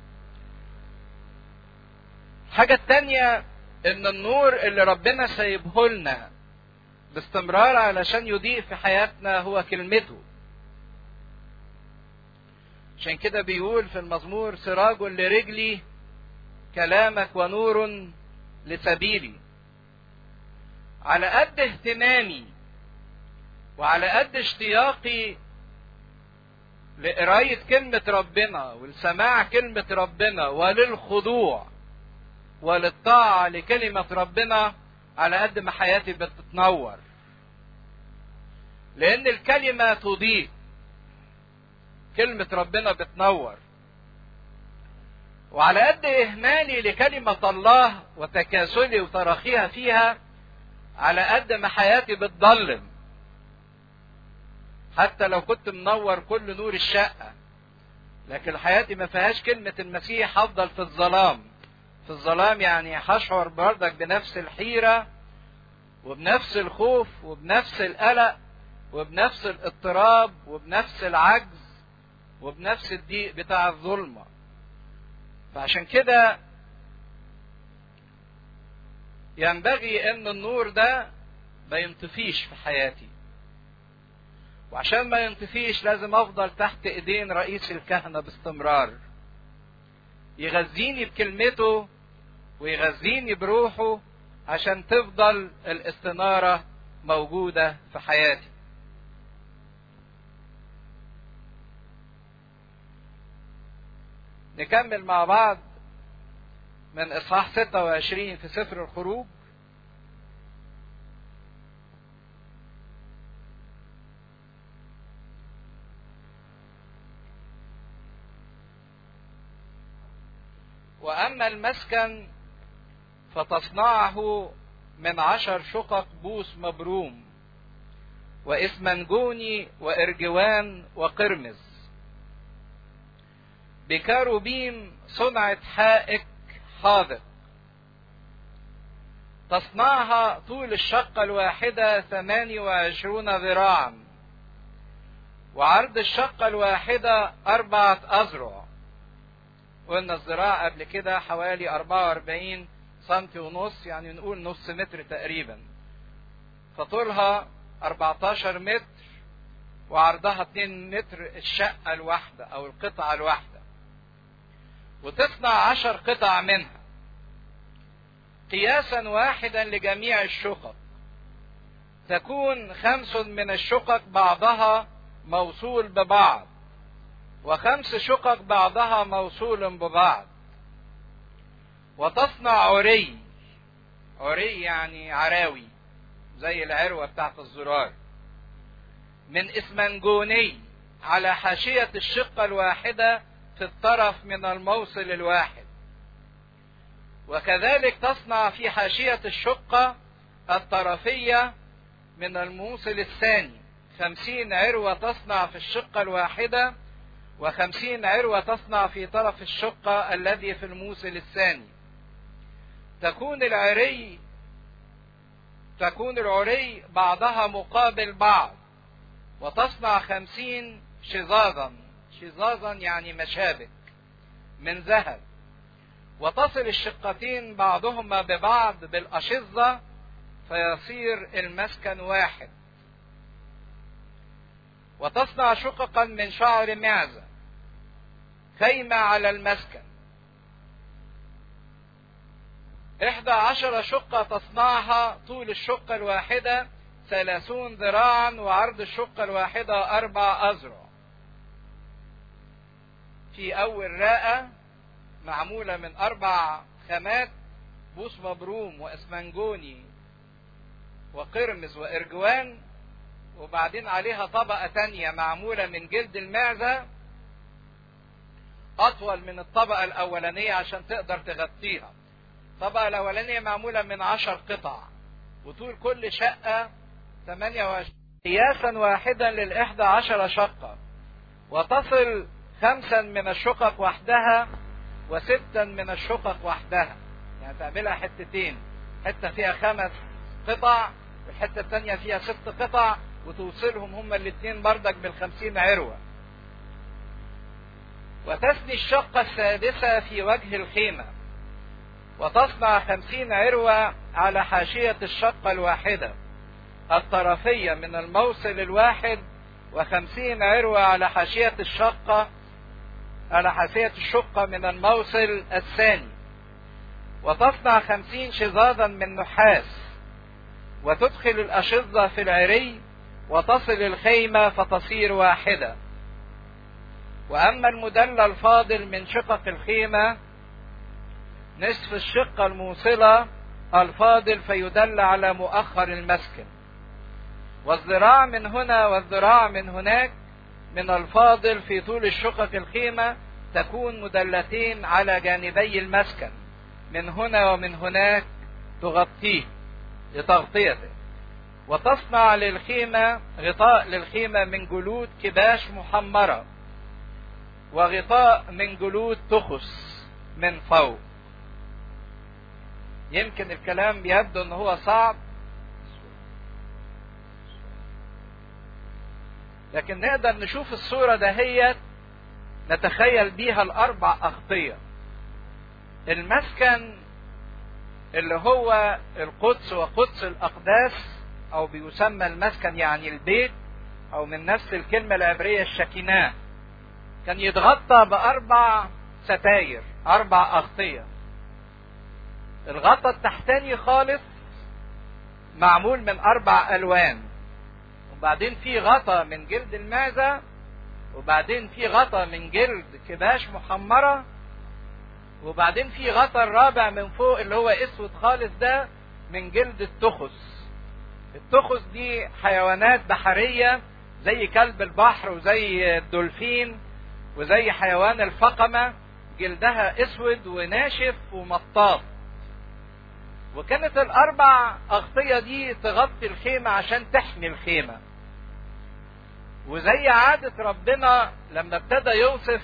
[SPEAKER 1] الحاجة التانية ان النور اللي ربنا سايبه لنا باستمرار علشان يضيء في حياتنا هو كلمته عشان كده بيقول في المزمور سراج لرجلي كلامك ونور لسبيلي على قد اهتمامي وعلى قد اشتياقي لقراية كلمة ربنا ولسماع كلمة ربنا وللخضوع وللطاعة لكلمة ربنا على قد ما حياتي بتتنور لأن الكلمة تضيء كلمة ربنا بتنور وعلى قد إهمالي لكلمة الله وتكاسلي وتراخيها فيها على قد ما حياتي بتضلم حتى لو كنت منور كل نور الشقة لكن حياتي ما فيهاش كلمة المسيح هفضل في الظلام في الظلام يعني هشعر بردك بنفس الحيرة وبنفس الخوف وبنفس القلق وبنفس الاضطراب وبنفس العجز وبنفس الضيق بتاع الظلمة فعشان كده ينبغي ان النور ده ما ينطفيش في حياتي وعشان ما ينطفيش لازم افضل تحت ايدين رئيس الكهنة باستمرار يغذيني بكلمته ويغذيني بروحه عشان تفضل الاستنارة موجودة في حياتي نكمل مع بعض من اصحاح 26 في سفر الخروج واما المسكن فتصنعه من عشر شقق بوس مبروم واسمنجوني وارجوان وقرمز بكاروبيم صنعت حائك حاذق تصنعها طول الشقة الواحدة ثماني وعشرون ذراعا وعرض الشقة الواحدة أربعة أذرع قلنا الذراع قبل كده حوالي 44 سنتي ونص يعني نقول نص متر تقريبا فطولها 14 متر وعرضها 2 متر الشقة الواحدة أو القطعة الواحدة وتصنع عشر قطع منها قياسا واحدا لجميع الشقق تكون خمس من الشقق بعضها موصول ببعض وخمس شقق بعضها موصول ببعض وتصنع عري عري يعني عراوي زي العروة بتاعت الزرار من اسمنجوني على حاشية الشقة الواحدة في الطرف من الموصل الواحد وكذلك تصنع في حاشية الشقة الطرفية من الموصل الثاني خمسين عروة تصنع في الشقة الواحدة وخمسين عروة تصنع في طرف الشقة الذي في الموصل الثاني تكون العري تكون العري بعضها مقابل بعض وتصنع خمسين شظاظا شظاظا يعني مشابك من ذهب وتصل الشقتين بعضهما ببعض بالأشظة فيصير المسكن واحد وتصنع شققا من شعر معزة خيمة على المسكن إحدى عشر شقة تصنعها طول الشقة الواحدة ثلاثون ذراعا وعرض الشقة الواحدة أربع أذرع في أول راءة معمولة من أربع خامات بوس مبروم وأسمنجوني وقرمز وإرجوان وبعدين عليها طبقة تانية معمولة من جلد المعزة أطول من الطبقة الأولانية عشان تقدر تغطيها الطبقة الأولانية معمولة من عشر قطع وطول كل شقة 28 قياسا واحدا للإحدى عشر شقة وتصل خمسا من الشقق وحدها وستا من الشقق وحدها يعني تعملها حتتين حتة فيها خمس قطع والحتة الثانية فيها ست قطع وتوصلهم هما الاثنين بردك بالخمسين عروة وتثني الشقة السادسة في وجه الخيمة وتصنع خمسين عروة على حاشية الشقة الواحدة الطرفية من الموصل الواحد وخمسين عروة على حاشية الشقة على حاشية الشقة من الموصل الثاني وتصنع خمسين شظاظا من نحاس وتدخل الأشظة في العري وتصل الخيمة فتصير واحدة وأما المدلى الفاضل من شقق الخيمة نصف الشقة الموصلة الفاضل فيدل على مؤخر المسكن والذراع من هنا والذراع من هناك من الفاضل في طول الشقق الخيمة تكون مدلتين على جانبي المسكن من هنا ومن هناك تغطيه لتغطيته وتصنع للخيمة غطاء للخيمة من جلود كباش محمرة وغطاء من جلود تخس من فوق يمكن الكلام بيبدو ان هو صعب لكن نقدر نشوف الصورة دهيت نتخيل بيها الأربع أغطية المسكن اللي هو القدس وقدس الأقداس أو بيسمى المسكن يعني البيت أو من نفس الكلمة العبرية الشكيناه كان يتغطى بأربع ستاير أربع أغطية الغطا التحتاني خالص معمول من أربع ألوان وبعدين في غطا من جلد المعزة وبعدين في غطا من جلد كباش محمرة وبعدين في غطا الرابع من فوق اللي هو اسود خالص ده من جلد التخس التخس دي حيوانات بحرية زي كلب البحر وزي الدولفين وزي حيوان الفقمة جلدها اسود وناشف ومطاط وكانت الاربع اغطية دي تغطي الخيمة عشان تحمي الخيمة وزي عادة ربنا لما ابتدى يوصف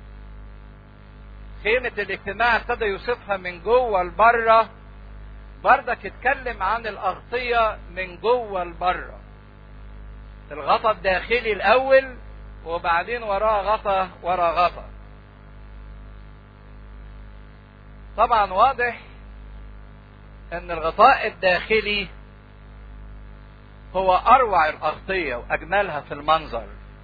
[SPEAKER 1] خيمة الاجتماع ابتدى يوصفها من جوه لبره بردك اتكلم عن الأغطية من جوه لبره الغطا الداخلي الأول وبعدين وراه غطا ورا غطا طبعا واضح ان الغطاء الداخلي هو اروع الاغطيه واجملها في المنظر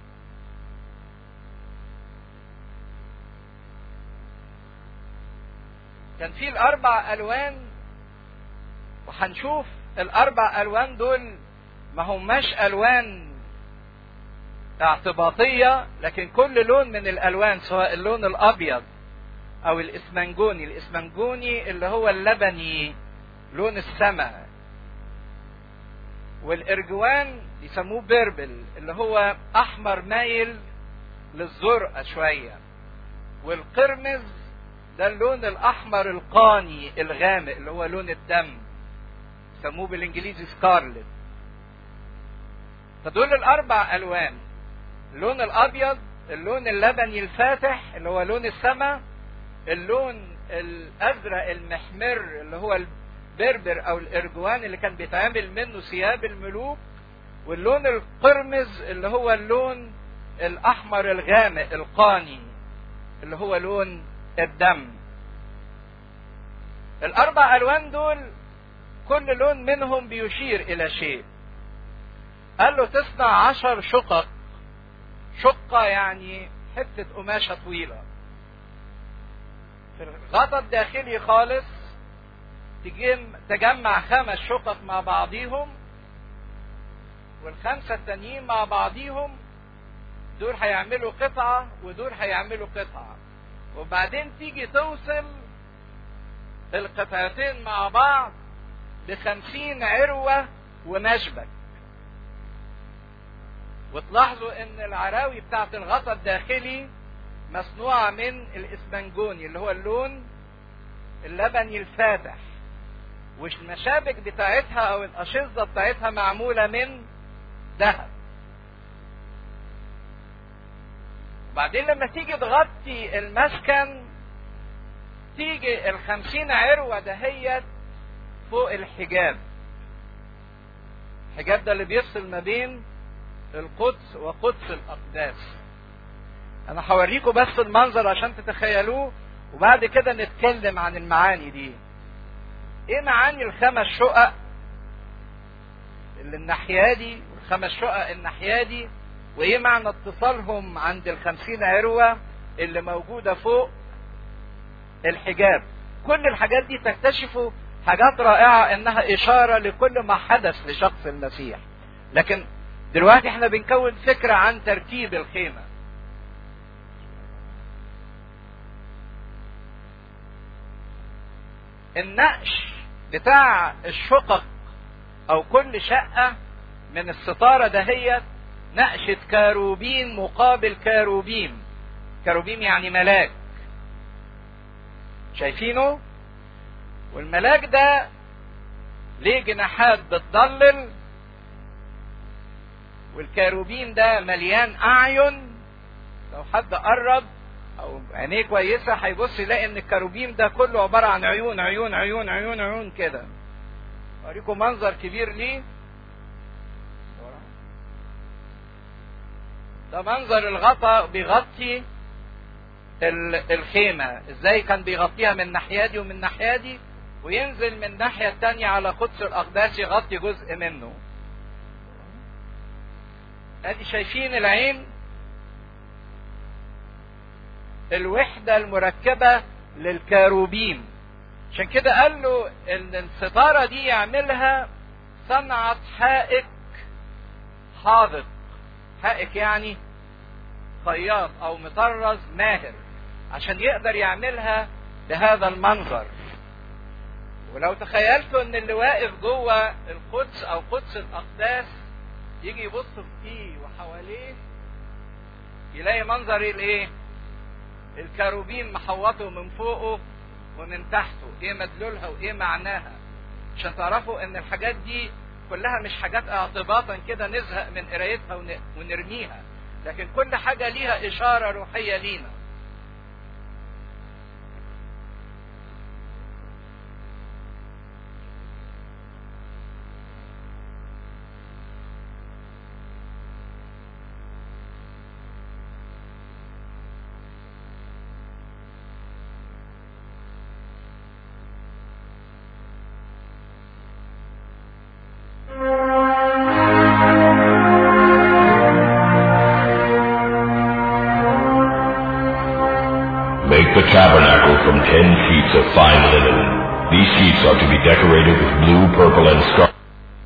[SPEAKER 1] كان في الاربع الوان وهنشوف الاربع الوان دول ما هماش الوان اعتباطيه لكن كل لون من الالوان سواء اللون الابيض او الاسمنجوني الاسمنجوني اللي هو اللبني لون السماء والارجوان يسموه بيربل اللي هو احمر مايل للزرقاء شويه والقرمز ده اللون الاحمر القاني الغامق اللي هو لون الدم سموه بالانجليزي سكارلت فدول الاربع الوان اللون الابيض اللون اللبني الفاتح اللي هو لون السماء اللون الازرق المحمر اللي هو البربر او الارجوان اللي كان بيتعمل منه ثياب الملوك واللون القرمز اللي هو اللون الاحمر الغامق القاني اللي هو لون الدم الاربع الوان دول كل لون منهم بيشير الى شيء قال له تصنع عشر شقق شقة يعني حتة قماشة طويلة في الغطا الداخلي خالص تجمع خمس شقق مع بعضيهم والخمسة التانيين مع بعضيهم دول هيعملوا قطعة ودول هيعملوا قطعة وبعدين تيجي توصل القطعتين مع بعض بخمسين عروة ومشبك وتلاحظوا ان العراوي بتاعت الغطا الداخلي مصنوعة من الاسبنجوني اللي هو اللون اللبني الفاتح والمشابك بتاعتها او الاشظة بتاعتها معمولة من ذهب وبعدين لما تيجي تغطي المسكن تيجي الخمسين عروة دهيت فوق الحجاب الحجاب ده اللي بيفصل ما بين القدس وقدس الأقداس أنا هوريكم بس المنظر عشان تتخيلوه وبعد كده نتكلم عن المعاني دي ايه معاني الخمس شقق اللي الناحية دي والخمس شقق الناحية دي وايه معنى اتصالهم عند الخمسين عروة اللي موجودة فوق الحجاب كل الحاجات دي تكتشفوا حاجات رائعة انها اشارة لكل ما حدث لشخص المسيح لكن دلوقتي احنا بنكون فكرة عن ترتيب الخيمة النقش بتاع الشقق او كل شقة من الستارة دهيت نقشة كاروبين مقابل كاروبيم كاروبيم يعني ملاك شايفينه والملاك ده ليه جناحات بتضلل والكاروبين ده مليان اعين لو حد قرب او عينيه كويسه هيبص يلاقي ان الكاروبيم ده كله عباره عن عيون عيون عيون عيون عيون كده اوريكم منظر كبير ليه ده منظر الغطا بيغطي الخيمة ازاي كان بيغطيها من الناحية دي ومن الناحية دي وينزل من الناحية التانية على قدس الأقداس يغطي جزء منه ادي شايفين العين الوحدة المركبة للكاروبيم عشان كده قال له ان الستارة دي يعملها صنعة حائك حاذق حائك يعني خياط او مطرز ماهر عشان يقدر يعملها بهذا المنظر ولو تخيلتوا ان اللي واقف جوه القدس او قدس الاقداس يجي يبص فيه وحواليه يلاقي منظر الايه الكروبين محوطه من فوقه ومن تحته ايه مدلولها وايه معناها عشان تعرفوا ان الحاجات دي كلها مش حاجات اعتباطا كده نزهق من قرايتها ونرميها لكن كل حاجة ليها إشارة روحية لينا
[SPEAKER 2] Make the tabernacle from ten sheets of fine linen. These sheets are to be decorated with blue, purple, and scarlet,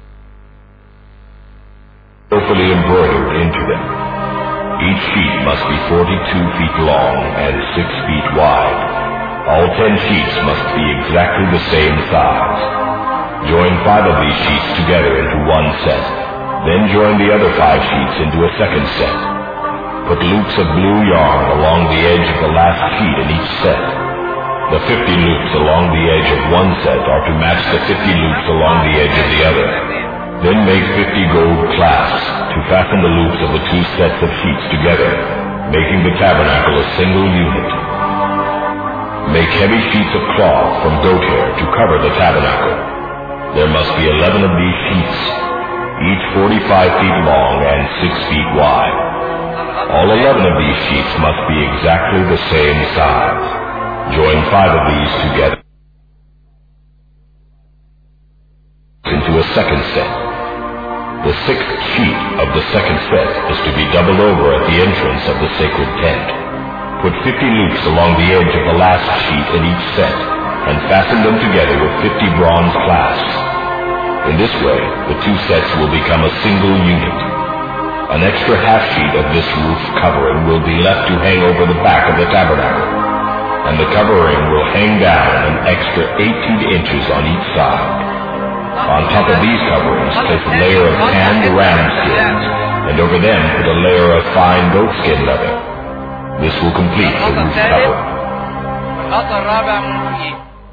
[SPEAKER 2] skillfully embroidered into them. Each sheet must be 42 feet long and 6 feet wide. All ten sheets must be exactly the same size. Join five of these sheets together into one set. Then join the other five sheets into a second set. Put loops of blue yarn along the edge of the last sheet in each set. The 50 loops along the edge of one set are to match the 50 loops along the edge of the other. Then make 50 gold clasps to fasten the loops of the two sets of sheets together, making the tabernacle a single unit. Make heavy sheets of cloth from goat hair to cover the tabernacle. There must be 11 of these sheets, each 45 feet long and 6 feet wide. All 11 of these sheets must be exactly the same size. Join five of these together into a second set. The sixth sheet of the second set is to be doubled over at the entrance of the sacred tent. Put 50 loops along the edge of the last sheet in each set and fasten them together with 50 bronze clasps. In this way, the two sets will become a single unit. An extra half sheet of this roof covering will be left to hang over the back of the tabernacle, and the covering will hang down an extra 18 inches on each side. On top of these coverings, place a layer of tanned ram skins, and over them put a layer of fine goatskin leather. This will complete the roof covering.
[SPEAKER 1] الخط الرابع من فوقيه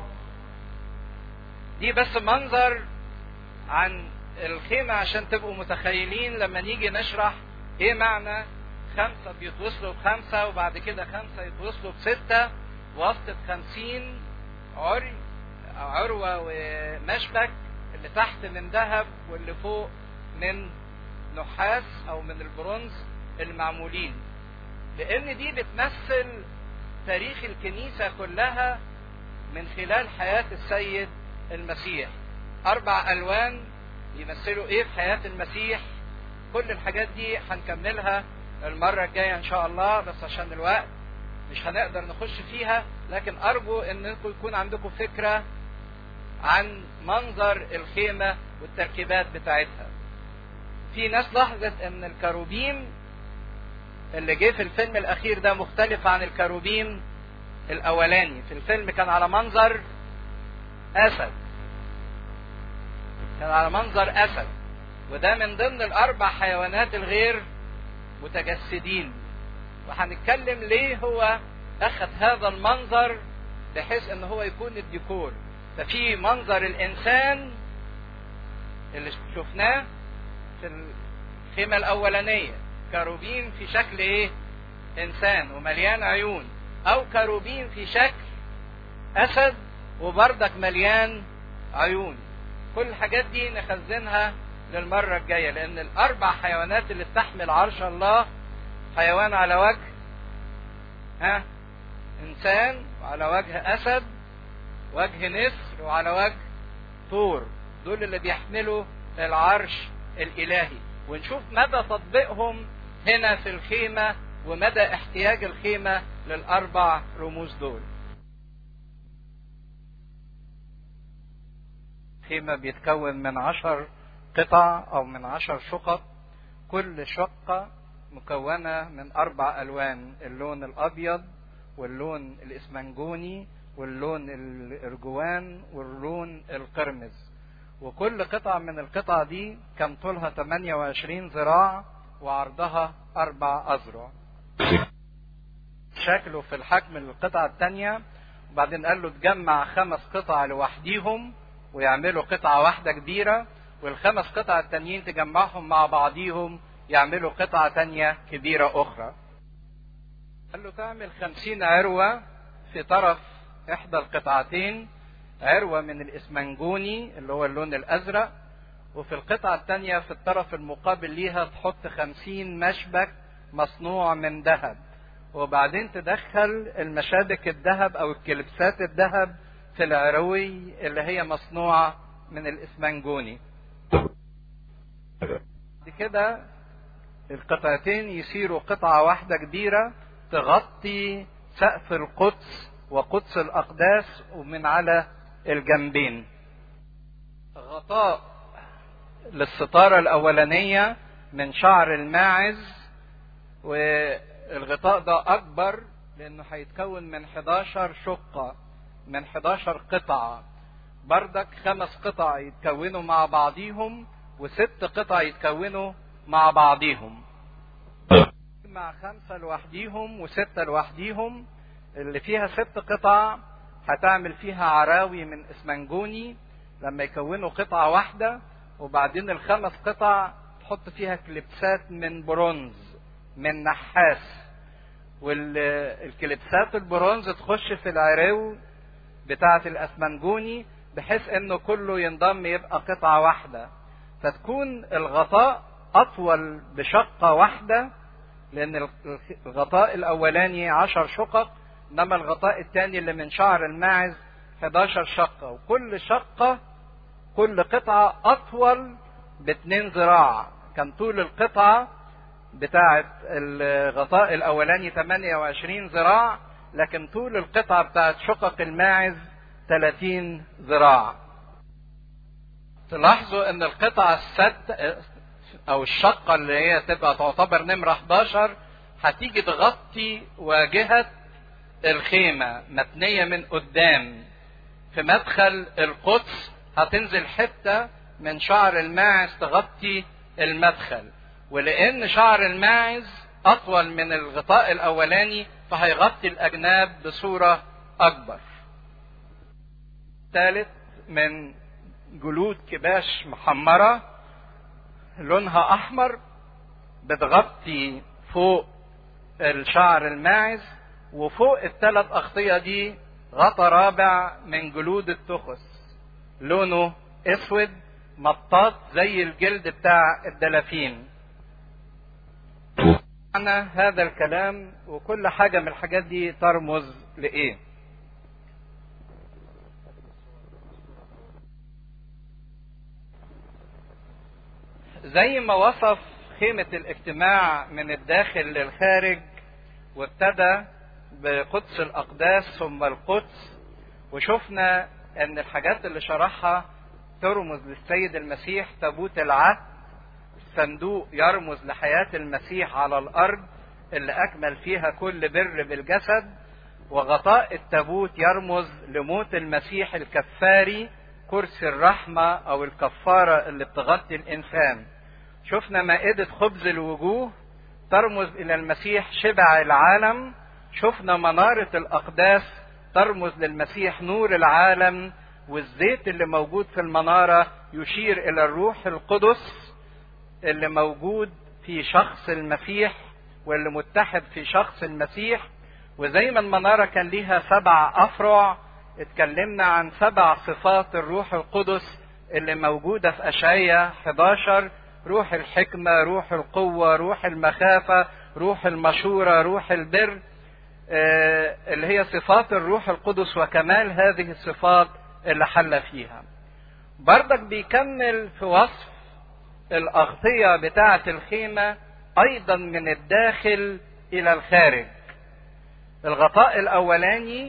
[SPEAKER 1] دي بس منظر عن الخيمة عشان تبقوا متخيلين لما نيجي نشرح ايه معنى خمسة بيتوصلوا بخمسة وبعد كده خمسة يتوصلوا بستة وسط خمسين عري أو عروة ومشبك اللي تحت من ذهب واللي فوق من نحاس او من البرونز المعمولين لان دي بتمثل تاريخ الكنيسة كلها من خلال حياة السيد المسيح اربع الوان يمثلوا ايه في حياة المسيح كل الحاجات دي هنكملها المرة الجاية ان شاء الله بس عشان الوقت مش هنقدر نخش فيها لكن ارجو انكم يكون عندكم فكرة عن منظر الخيمة والتركيبات بتاعتها في ناس لاحظت ان الكروبيم اللي جه في الفيلم الاخير ده مختلف عن الكروبيم الاولاني في الفيلم كان على منظر اسد كان على منظر اسد وده من ضمن الاربع حيوانات الغير متجسدين وهنتكلم ليه هو اخذ هذا المنظر بحيث ان هو يكون الديكور ففي منظر الانسان اللي شفناه في الخيمة الاولانية كروبين في شكل ايه انسان ومليان عيون او كروبين في شكل اسد وبردك مليان عيون كل الحاجات دي نخزنها للمرة الجاية لان الاربع حيوانات اللي بتحمل عرش الله حيوان على وجه ها انسان وعلى وجه اسد وجه نسر وعلى وجه طور دول اللي بيحملوا العرش الالهي ونشوف مدى تطبيقهم هنا في الخيمة ومدى احتياج الخيمة للاربع رموز دول خيمة بيتكون من عشر قطع او من عشر شقق كل شقة مكونة من اربع الوان اللون الابيض واللون الاسمنجوني واللون الارجوان واللون القرمز وكل قطعة من القطع دي كان طولها 28 ذراع وعرضها أربع أذرع شكله في الحجم القطعة التانية وبعدين قال له تجمع خمس قطع لوحديهم ويعملوا قطعة واحدة كبيرة والخمس قطع التانيين تجمعهم مع بعضيهم يعملوا قطعة تانية كبيرة أخرى قال له تعمل خمسين عروة في طرف إحدى القطعتين عروة من الإسمنجوني اللي هو اللون الأزرق وفي القطعة الثانية في الطرف المقابل ليها تحط خمسين مشبك مصنوع من ذهب وبعدين تدخل المشابك الذهب أو الكلبسات الذهب في العروي اللي هي مصنوعة من الإسمنجوني بعد كده القطعتين يصيروا قطعة واحدة كبيرة تغطي سقف القدس وقدس الأقداس ومن على الجنبين غطاء للستارة الأولانية من شعر الماعز والغطاء ده أكبر لأنه هيتكون من 11 شقة من 11 قطعة بردك خمس قطع يتكونوا مع بعضيهم وست قطع يتكونوا مع بعضيهم مع خمسة لوحديهم وستة لوحديهم اللي فيها ست قطع هتعمل فيها عراوي من اسمنجوني لما يكونوا قطعة واحدة وبعدين الخمس قطع تحط فيها كليبسات من برونز من نحاس والكليبسات البرونز تخش في العراو بتاعة الاسمنجوني بحيث انه كله ينضم يبقى قطعة واحدة فتكون الغطاء اطول بشقة واحدة لان الغطاء الاولاني عشر شقق انما الغطاء الثاني اللي من شعر الماعز 11 شقة وكل شقة كل قطعة اطول باتنين ذراع كان طول القطعة بتاعة الغطاء الاولاني 28 ذراع لكن طول القطعة بتاعة شقق الماعز 30 ذراع تلاحظوا ان القطعة الست او الشقة اللي هي تبقى تعتبر نمرة 11 هتيجي تغطي واجهة الخيمة مبنية من قدام في مدخل القدس هتنزل حتة من شعر الماعز تغطي المدخل ولان شعر الماعز اطول من الغطاء الاولاني فهيغطي الاجناب بصورة اكبر ثالث من جلود كباش محمرة لونها احمر بتغطي فوق الشعر الماعز وفوق الثلاث اغطية دي غطا رابع من جلود التخس لونه اسود مطاط زي الجلد بتاع الدلافين معنى هذا الكلام وكل حاجة من الحاجات دي ترمز لإيه زي ما وصف خيمة الاجتماع من الداخل للخارج وابتدى بقدس الأقداس ثم القدس وشفنا أن الحاجات اللي شرحها ترمز للسيد المسيح تابوت العهد صندوق يرمز لحياة المسيح على الأرض اللي أكمل فيها كل بر بالجسد وغطاء التابوت يرمز لموت المسيح الكفاري كرسي الرحمة أو الكفارة اللي بتغطي الإنسان شفنا مائدة خبز الوجوه ترمز إلى المسيح شبع العالم شفنا منارة الأقداس ترمز للمسيح نور العالم والزيت اللي موجود في المنارة يشير إلى الروح القدس اللي موجود في شخص المسيح واللي متحد في شخص المسيح وزي ما المنارة كان ليها سبع أفرع اتكلمنا عن سبع صفات الروح القدس اللي موجودة في أشعية 11 روح الحكمة روح القوة روح المخافة روح المشورة روح البر آه اللي هي صفات الروح القدس وكمال هذه الصفات اللي حل فيها بردك بيكمل في وصف الأغطية بتاعة الخيمة أيضا من الداخل إلى الخارج الغطاء الأولاني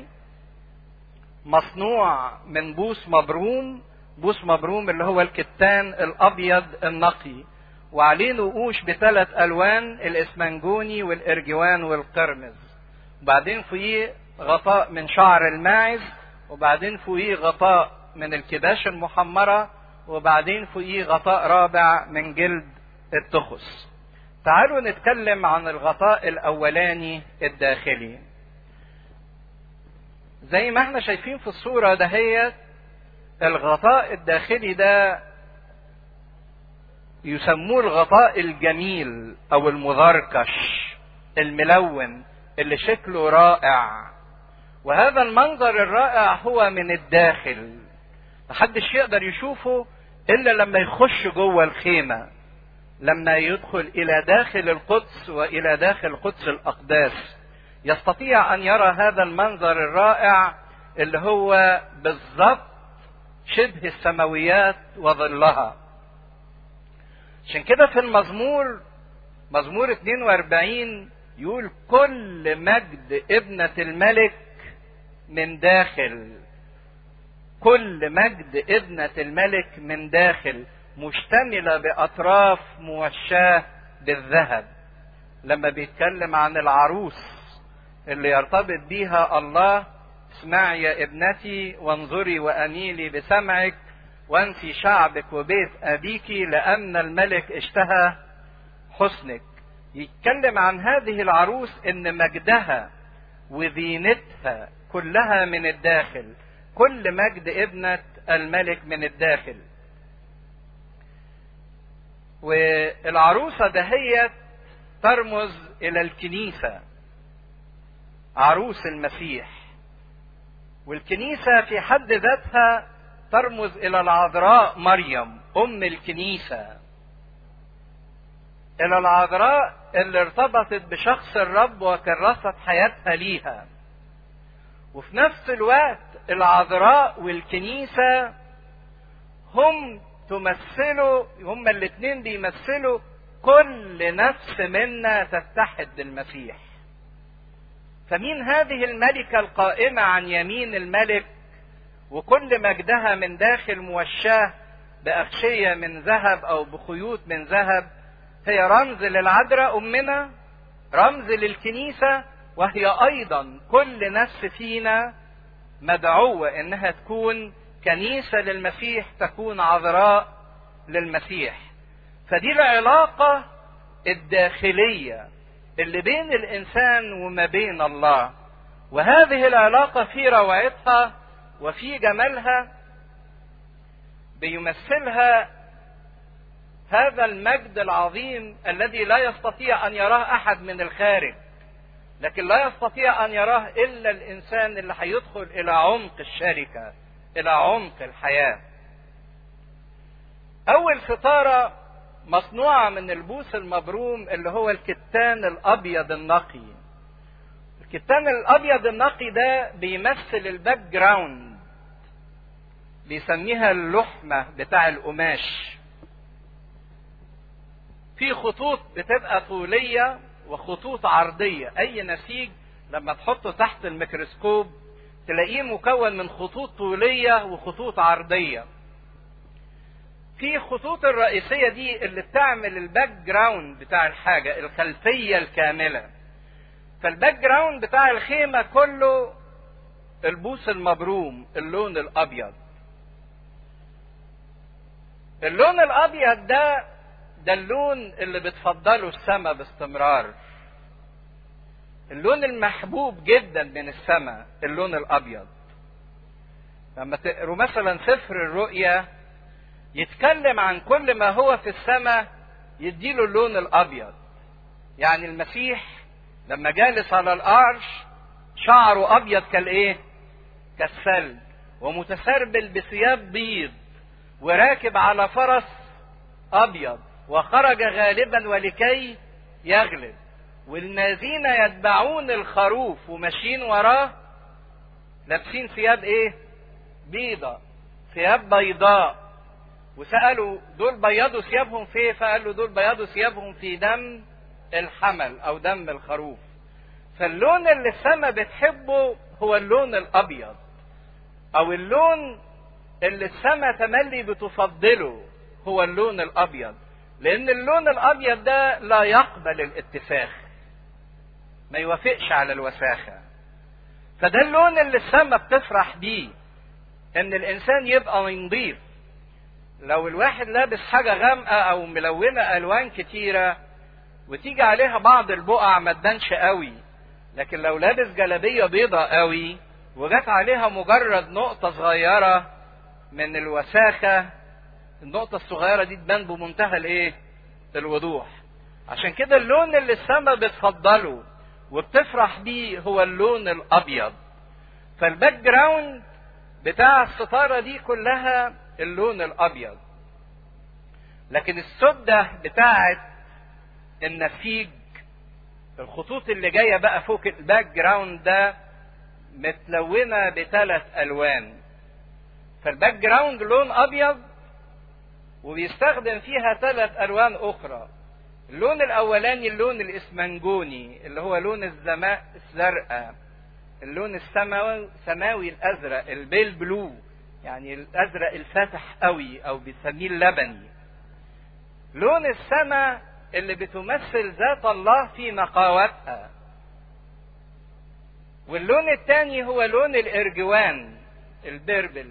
[SPEAKER 1] مصنوع من بوس مبروم بوس مبروم اللي هو الكتان الأبيض النقي وعليه نقوش بثلاث ألوان الإسمنجوني والإرجوان والقرمز وبعدين فوقيه غطاء من شعر الماعز وبعدين فوقيه غطاء من الكباش المحمرة وبعدين فوقيه غطاء رابع من جلد التخس تعالوا نتكلم عن الغطاء الأولاني الداخلي زي ما احنا شايفين في الصورة دهيت الغطاء الداخلي ده يسموه الغطاء الجميل او المذركش الملون اللي شكله رائع وهذا المنظر الرائع هو من الداخل محدش يقدر يشوفه الا لما يخش جوه الخيمه لما يدخل الى داخل القدس والى داخل قدس الاقداس يستطيع ان يرى هذا المنظر الرائع اللي هو بالضبط شبه السماويات وظلها عشان كده في المزمور مزمور 42 يقول كل مجد ابنة الملك من داخل كل مجد ابنة الملك من داخل مشتملة بأطراف موشاة بالذهب لما بيتكلم عن العروس اللي يرتبط بيها الله اسمعي يا ابنتي وانظري وأنيلي بسمعك وانسي شعبك وبيت أبيك لأن الملك اشتهى حسنك يتكلم عن هذه العروس ان مجدها وزينتها كلها من الداخل كل مجد ابنة الملك من الداخل والعروسة دهيت ترمز الى الكنيسة عروس المسيح والكنيسة في حد ذاتها ترمز الى العذراء مريم ام الكنيسة الى العذراء اللي ارتبطت بشخص الرب وكرست حياتها ليها وفي نفس الوقت العذراء والكنيسة هم تمثلوا هما الاتنين بيمثلوا كل نفس منا تتحد بالمسيح فمين هذه الملكة القائمة عن يمين الملك وكل مجدها من داخل موشاه بأغشية من ذهب أو بخيوط من ذهب هي رمز للعذراء أمنا رمز للكنيسة وهي أيضا كل نفس فينا مدعوة إنها تكون كنيسة للمسيح تكون عذراء للمسيح فدي العلاقة الداخلية اللي بين الإنسان وما بين الله وهذه العلاقة في روعتها وفي جمالها بيمثلها هذا المجد العظيم الذي لا يستطيع ان يراه احد من الخارج لكن لا يستطيع ان يراه الا الانسان اللي هيدخل الى عمق الشركه الى عمق الحياه اول ستاره مصنوعه من البوس المبروم اللي هو الكتان الابيض النقي الكتان الابيض النقي ده بيمثل الباك جراوند بيسميها اللحمه بتاع القماش في خطوط بتبقى طولية وخطوط عرضية أي نسيج لما تحطه تحت الميكروسكوب تلاقيه مكون من خطوط طولية وخطوط عرضية في خطوط الرئيسية دي اللي بتعمل الباك جراوند بتاع الحاجة الخلفية الكاملة فالباك جراوند بتاع الخيمة كله البوس المبروم اللون الأبيض اللون الأبيض ده ده اللون اللي بتفضله السماء باستمرار اللون المحبوب جدا من السماء اللون الابيض لما تقروا مثلا سفر الرؤيا يتكلم عن كل ما هو في السماء يديله اللون الابيض يعني المسيح لما جالس على الارش شعره ابيض كالايه كالثلج ومتسربل بثياب بيض وراكب على فرس ابيض وخرج غالبا ولكي يغلب والذين يتبعون الخروف وماشيين وراه لابسين ثياب ايه بيضة ثياب بيضاء وسألوا دول بيضوا ثيابهم في ايه فقالوا دول بيضوا ثيابهم في دم الحمل او دم الخروف فاللون اللي السماء بتحبه هو اللون الابيض او اللون اللي السماء تملي بتفضله هو اللون الابيض لان اللون الابيض ده لا يقبل الاتفاخ ما يوافقش على الوساخه فده اللون اللي السماء بتفرح بيه ان الانسان يبقى نظيف لو الواحد لابس حاجه غامقه او ملونه الوان كتيره وتيجي عليها بعض البقع ما تبانش قوي لكن لو لابس جلابيه بيضة قوي وجت عليها مجرد نقطه صغيره من الوساخه النقطة الصغيرة دي تبان بمنتهى الايه؟ الوضوح. عشان كده اللون اللي السماء بتفضله وبتفرح بيه هو اللون الأبيض. فالباك جراوند بتاع الستارة دي كلها اللون الأبيض. لكن السدة بتاعت النسيج الخطوط اللي جاية بقى فوق الباك جراوند ده متلونة بثلاث ألوان. فالباك جراوند لون أبيض وبيستخدم فيها ثلاث الوان اخرى اللون الاولاني اللون الاسمنجوني اللي هو لون الزماء الزرقاء اللون السماوي سماوي الازرق البيل بلو يعني الازرق الفاتح قوي او بنسميه اللبني لون السماء اللي بتمثل ذات الله في نقاوتها واللون الثاني هو لون الارجوان البربل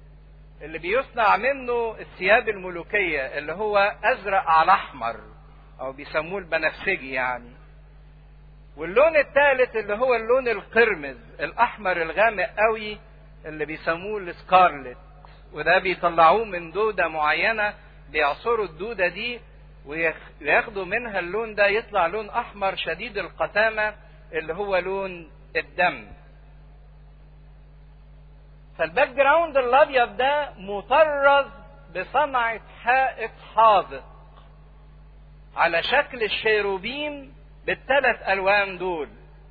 [SPEAKER 1] اللي بيصنع منه الثياب الملوكية اللي هو أزرق على أحمر او بيسموه البنفسجي يعني واللون الثالث اللي هو اللون القرمز الاحمر الغامق قوي اللي بيسموه السكارلت وده بيطلعوه من دودة معينة بيعصروا الدودة دي وياخدوا منها اللون ده يطلع لون احمر شديد القتامة اللي هو لون الدم فالباك جراوند الابيض ده مطرز بصنعة حائط حاذق على شكل الشيروبيم بالثلاث الوان دول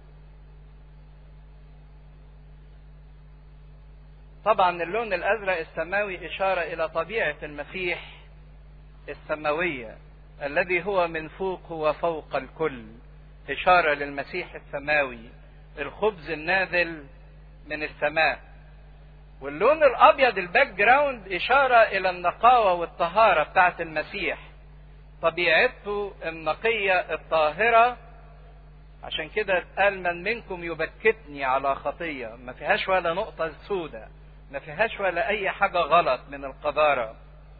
[SPEAKER 1] طبعا اللون الازرق السماوي اشاره الى طبيعه المسيح السماويه الذي هو من فوق هو فوق الكل اشاره للمسيح السماوي الخبز النازل من السماء واللون الابيض الباك جراوند اشاره الى النقاوه والطهاره بتاعه المسيح طبيعته النقيه الطاهره عشان كده اتقال من منكم يبكتني على خطيه ما فيهاش ولا نقطه سودة ما فيهاش ولا اي حاجه غلط من القذاره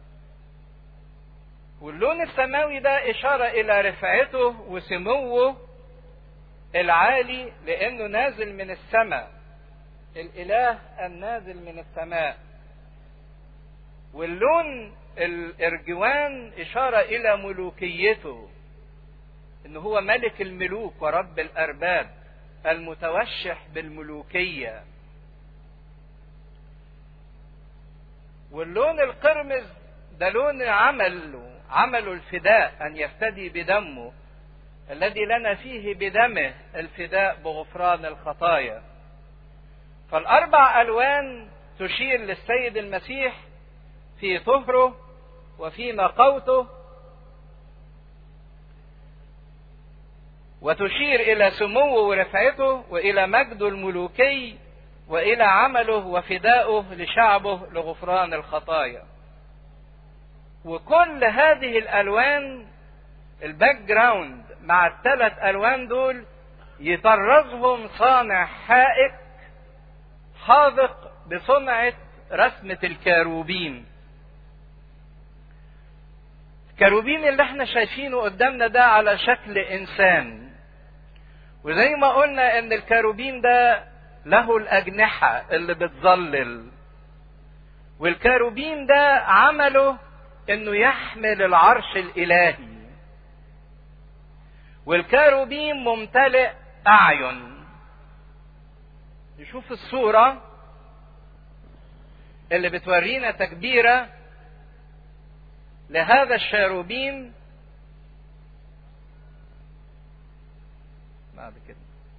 [SPEAKER 1] واللون السماوي ده اشاره الى رفعته وسموه العالي لانه نازل من السماء الاله النازل من السماء واللون الارجوان اشاره الى ملوكيته ان هو ملك الملوك ورب الارباب المتوشح بالملوكيه واللون القرمز ده لون عمله عمله الفداء ان يفتدي بدمه الذي لنا فيه بدمه الفداء بغفران الخطايا فالاربع الوان تشير للسيد المسيح في طهره وفي نقوته وتشير الى سموه ورفعته والى مجده الملوكي والى عمله وفدائه لشعبه لغفران الخطايا وكل هذه الالوان الباك جراوند مع الثلاث الوان دول يطرزهم صانع حائك حاذق بصنعة رسمة الكاروبين الكاروبين اللي احنا شايفينه قدامنا ده على شكل انسان وزي ما قلنا ان الكاروبين ده له الاجنحة اللي بتظلل والكاروبين ده عمله انه يحمل العرش الالهي والكاروبين ممتلئ اعين نشوف الصورة اللي بتورينا تكبيرة لهذا الشاروبين بعد كده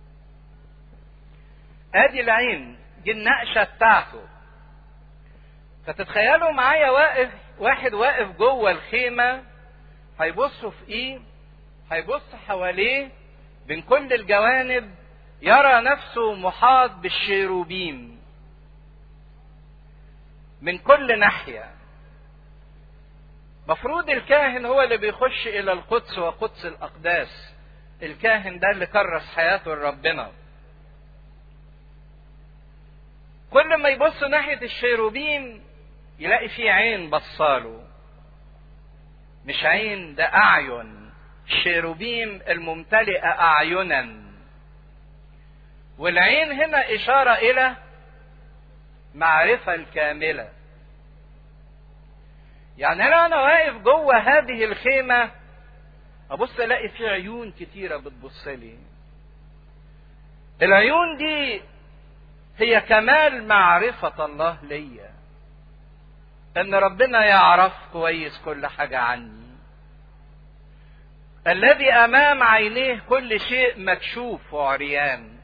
[SPEAKER 1] ادي العين دي النقشة بتاعته فتتخيلوا معايا واقف واحد واقف جوه الخيمة هيبص في ايه هيبص حواليه من كل الجوانب يرى نفسه محاط بالشيروبيم من كل ناحية مفروض الكاهن هو اللي بيخش الى القدس وقدس الاقداس الكاهن ده اللي كرس حياته لربنا كل ما يبص ناحية الشيروبيم يلاقي فيه عين بصاله مش عين ده أعين الشيروبيم الممتلئة أعينا والعين هنا إشارة إلى معرفة الكاملة يعني أنا أنا واقف جوه هذه الخيمة أبص ألاقي في عيون كتيرة بتبص لي العيون دي هي كمال معرفة الله ليا ان ربنا يعرف كويس كل حاجة عني الذي امام عينيه كل شيء مكشوف وعريان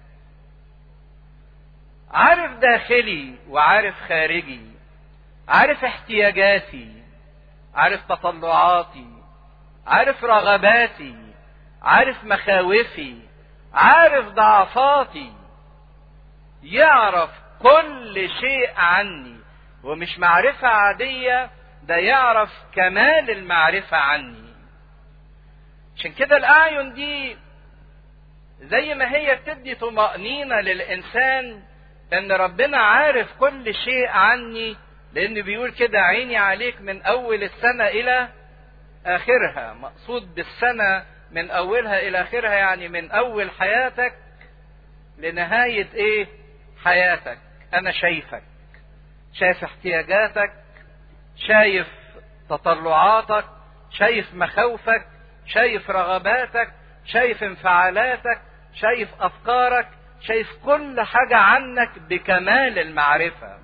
[SPEAKER 1] عارف داخلي وعارف خارجي عارف احتياجاتي عارف تطلعاتي عارف رغباتي عارف مخاوفي عارف ضعفاتي يعرف كل شيء عني ومش معرفة عادية ده يعرف كمال المعرفة عني عشان كده الأعين دي زي ما هي بتدي طمأنينة للإنسان إن ربنا عارف كل شيء عني لأن بيقول كده عيني عليك من أول السنة إلى اخرها مقصود بالسنة من اولها الى اخرها يعني من اول حياتك لنهاية ايه حياتك انا شايفك شايف احتياجاتك شايف تطلعاتك شايف مخاوفك شايف رغباتك شايف انفعالاتك شايف افكارك شايف كل حاجة عنك بكمال المعرفة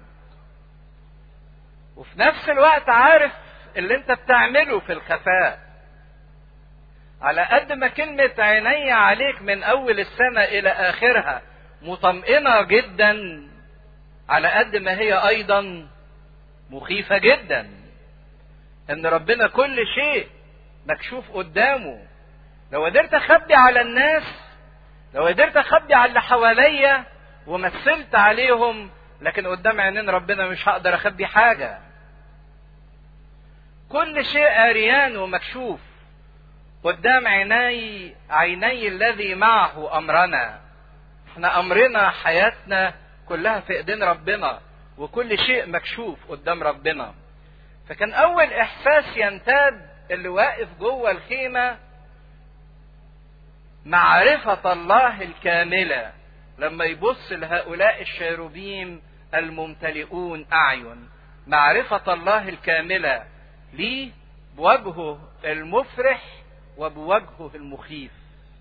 [SPEAKER 1] وفي نفس الوقت عارف اللي انت بتعمله في الخفاء على قد ما كلمة عيني عليك من أول السنة إلى آخرها مطمئنة جدا على قد ما هي أيضا مخيفة جدا إن ربنا كل شيء مكشوف قدامه لو قدرت أخبي على الناس لو قدرت أخبي على اللي حواليا ومثلت عليهم لكن قدام عينين ربنا مش هقدر أخبي حاجة كل شيء عريان ومكشوف قدام عيني عيني الذي معه امرنا احنا امرنا حياتنا كلها في ايدين ربنا وكل شيء مكشوف قدام ربنا فكان اول احساس ينتاب اللي واقف جوه الخيمه معرفه الله الكامله لما يبص لهؤلاء الشيروبيم الممتلئون اعين معرفه الله الكامله ليه بوجهه المفرح وبوجهه المخيف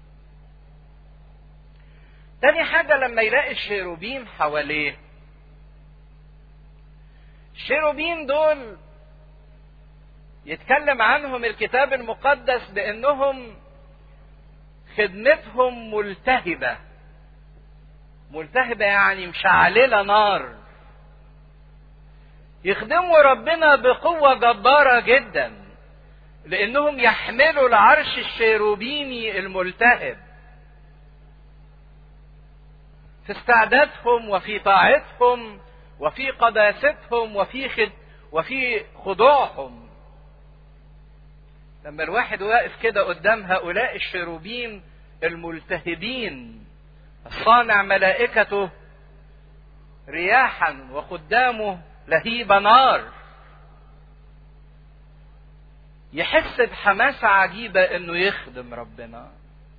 [SPEAKER 1] تاني حاجة لما يلاقي الشيروبيم حواليه الشيروبيم دول يتكلم عنهم الكتاب المقدس بانهم خدمتهم ملتهبة ملتهبة يعني مشعللة نار يخدموا ربنا بقوة جبارة جدا لانهم يحملوا العرش الشيروبيمي الملتهب في استعدادهم وفي طاعتهم وفي قداستهم وفي خد وفي خضوعهم لما الواحد واقف كده قدام هؤلاء الشيروبيم الملتهبين الصانع ملائكته رياحا وخدامه لهيب نار يحس بحماسة عجيبة انه يخدم ربنا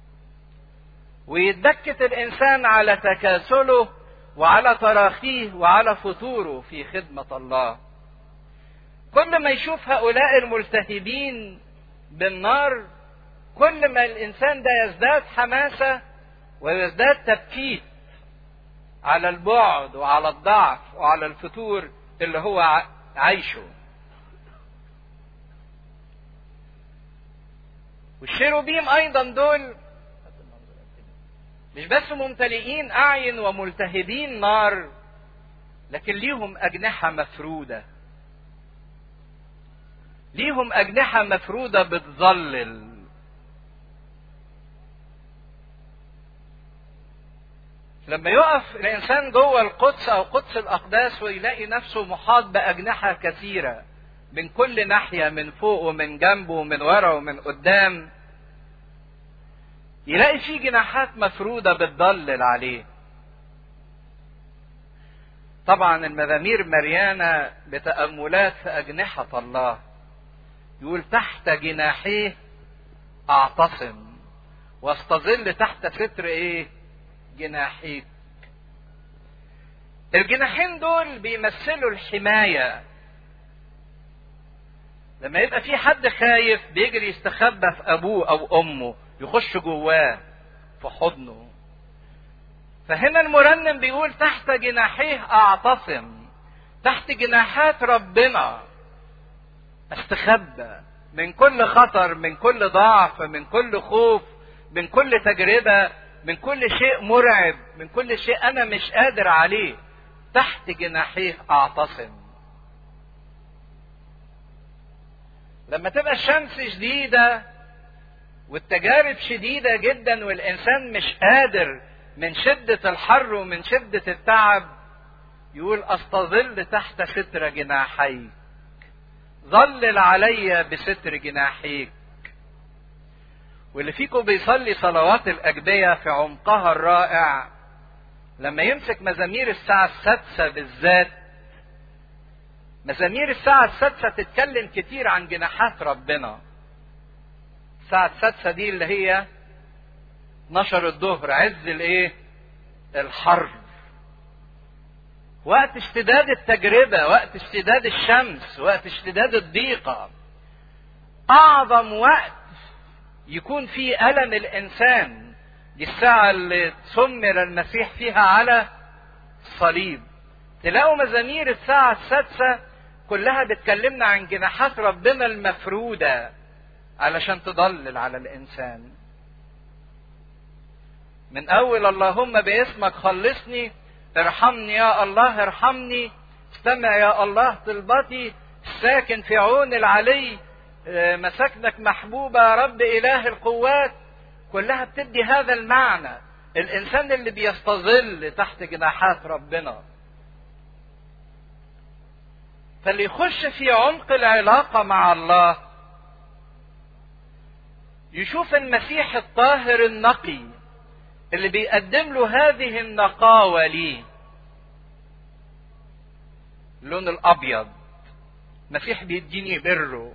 [SPEAKER 1] ويتبكت الانسان على تكاسله وعلى تراخيه وعلى فتوره في خدمة الله كل ما يشوف هؤلاء الملتهبين بالنار كل ما الانسان ده يزداد حماسة ويزداد تبكيت على البعد وعلى الضعف وعلى الفتور اللي هو عايشه والشيروبيم ايضا دول مش بس ممتلئين اعين وملتهبين نار لكن ليهم اجنحه مفروده ليهم اجنحه مفروده بتظلل لما يقف الانسان جوه القدس او قدس الاقداس ويلاقي نفسه محاط باجنحه كثيره من كل ناحيه من فوق ومن جنبه ومن ورا ومن قدام يلاقي فيه جناحات مفروده بتضلل عليه طبعا المزامير مليانه بتاملات في اجنحه الله يقول تحت جناحيه اعتصم واستظل تحت ستر ايه جناحيك الجناحين دول بيمثلوا الحماية لما يبقى في حد خايف بيجري يستخبى في ابوه او امه يخش جواه في حضنه فهنا المرنم بيقول تحت جناحيه اعتصم تحت جناحات ربنا استخبى من كل خطر من كل ضعف من كل خوف من كل تجربه من كل شيء مرعب من كل شيء انا مش قادر عليه تحت جناحيه اعتصم لما تبقى الشمس شديدة والتجارب شديدة جدا والإنسان مش قادر من شدة الحر ومن شدة التعب يقول أستظل تحت ستر جناحيك ظلل علي بستر جناحيك واللي فيكم بيصلي صلوات الأجبية في عمقها الرائع لما يمسك مزامير الساعة السادسة بالذات مزامير الساعة السادسة تتكلم كتير عن جناحات ربنا الساعة السادسة دي اللي هي 12 الظهر عز الايه الحر وقت اشتداد التجربة وقت اشتداد الشمس وقت اشتداد الضيقة اعظم وقت يكون فيه الم الانسان دي الساعة اللي سمر المسيح فيها على الصليب تلاقوا مزامير الساعة السادسة كلها بتكلمنا عن جناحات ربنا المفرودة علشان تضلل على الإنسان من أول اللهم باسمك خلصني ارحمني يا الله ارحمني استمع يا الله طلبتي الساكن في عون العلي مساكنك محبوبة يا رب إله القوات كلها بتدي هذا المعنى الإنسان اللي بيستظل تحت جناحات ربنا فاللي يخش في عمق العلاقة مع الله يشوف المسيح الطاهر النقي اللي بيقدم له هذه النقاوة ليه اللون الأبيض مسيح بيديني بره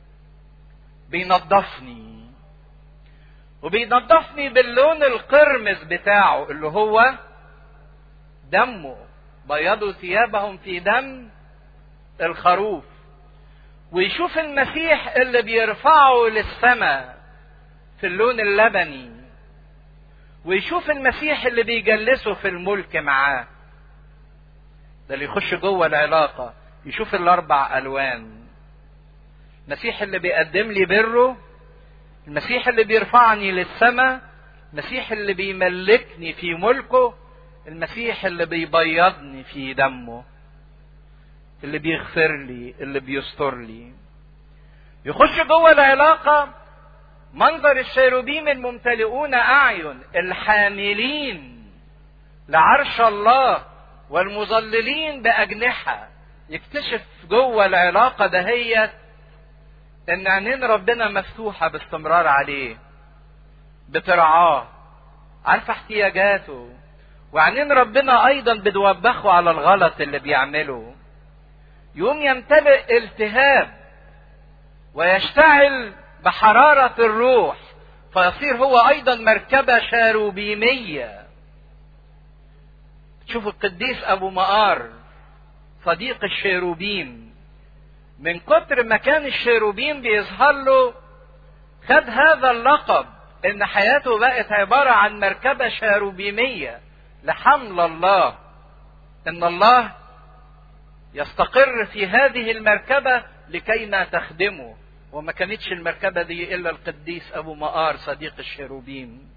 [SPEAKER 1] بينظفني وبينظفني باللون القرمز بتاعه اللي هو دمه بيضوا ثيابهم في دم الخروف ويشوف المسيح اللي بيرفعه للسماء في اللون اللبني ويشوف المسيح اللي بيجلسه في الملك معاه ده اللي يخش جوه العلاقه يشوف الاربع الوان المسيح اللي بيقدم لي بره المسيح اللي بيرفعني للسماء المسيح اللي بيملكني في ملكه المسيح اللي بيبيضني في دمه اللي بيغفر لي اللي بيستر لي يخش جوه العلاقة منظر الشيروبيم الممتلئون أعين الحاملين لعرش الله والمظللين بأجنحة يكتشف جوه العلاقة دهيت إن عينين ربنا مفتوحة باستمرار عليه بترعاه عارفة احتياجاته وعينين ربنا أيضا بتوبخه على الغلط اللي بيعمله يقوم يمتلئ التهاب ويشتعل بحرارة الروح فيصير هو أيضا مركبة شاروبيمية تشوف القديس أبو مقار صديق الشيروبيم من كتر ما كان الشيروبيم بيظهر له خد هذا اللقب ان حياته بقت عبارة عن مركبة شاروبيمية لحمل الله ان الله يستقر في هذه المركبة لكي ما تخدمه وما كانتش المركبة دي إلا القديس أبو مقار صديق الشيروبيم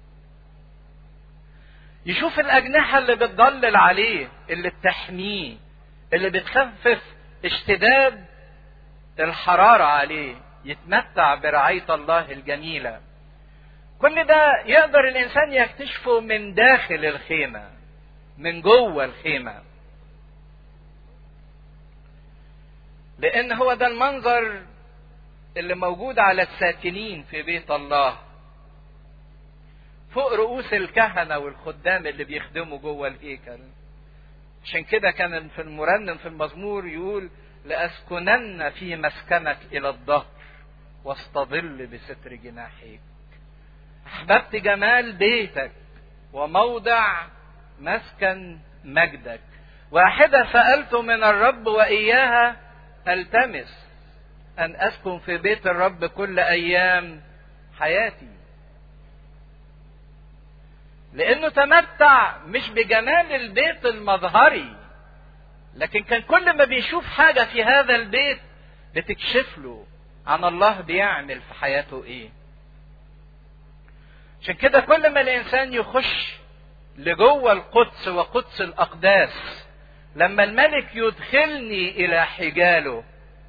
[SPEAKER 1] يشوف الأجنحة اللي بتضلل عليه اللي بتحميه اللي بتخفف اشتداد الحرارة عليه يتمتع برعاية الله الجميلة كل ده يقدر الإنسان يكتشفه من داخل الخيمة من جوه الخيمه لان هو ده المنظر اللي موجود على الساكنين في بيت الله فوق رؤوس الكهنة والخدام اللي بيخدموا جوه الهيكل عشان كده كان في المرنم في المزمور يقول لأسكنن في مسكنك إلى الظهر واستظل بستر جناحيك أحببت جمال بيتك وموضع مسكن مجدك واحدة سألت من الرب وإياها التمس ان اسكن في بيت الرب كل ايام حياتي لانه تمتع مش بجمال البيت المظهري لكن كان كل ما بيشوف حاجه في هذا البيت بتكشف له عن الله بيعمل في حياته ايه عشان كده كل ما الانسان يخش لجوه القدس وقدس الاقداس لما الملك يدخلني الى حجاله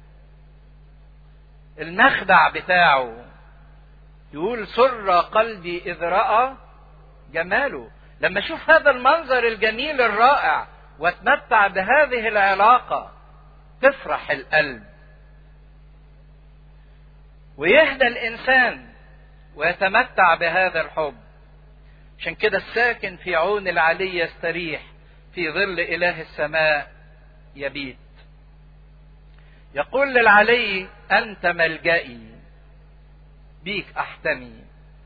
[SPEAKER 1] المخدع بتاعه يقول سر قلبي اذ راى جماله لما اشوف هذا المنظر الجميل الرائع واتمتع بهذه العلاقه تفرح القلب ويهدى الانسان ويتمتع بهذا الحب عشان كده الساكن في عون العلي يستريح في ظل اله السماء يبيت يقول للعلي انت ملجئي بيك احتمي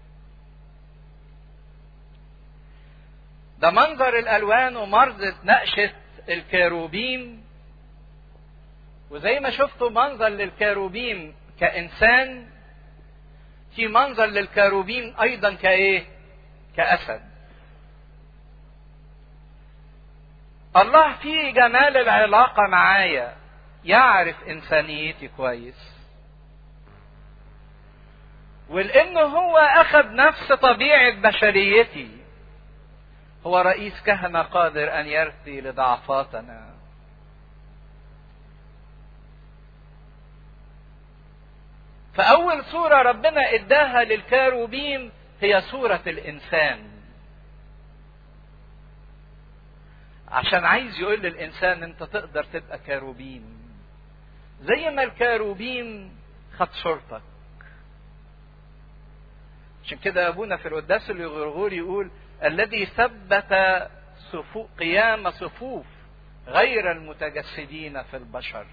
[SPEAKER 1] ده منظر الالوان ومرضة نقشة الكاروبيم وزي ما شفتوا منظر للكاروبيم كانسان في منظر للكاروبيم ايضا كايه كاسد الله في جمال العلاقة معايا يعرف إنسانيتي كويس ولأنه هو أخذ نفس طبيعة بشريتي هو رئيس كهنة قادر أن يرثي لضعفاتنا فأول صورة ربنا إداها للكاروبيم هي صورة الإنسان عشان عايز يقول للإنسان أنت تقدر تبقى كاروبيم زي ما الكاروبيم خد صورتك عشان كده أبونا في القداس الغرغور يقول الذي ثبت صفوف قيام صفوف غير المتجسدين في البشر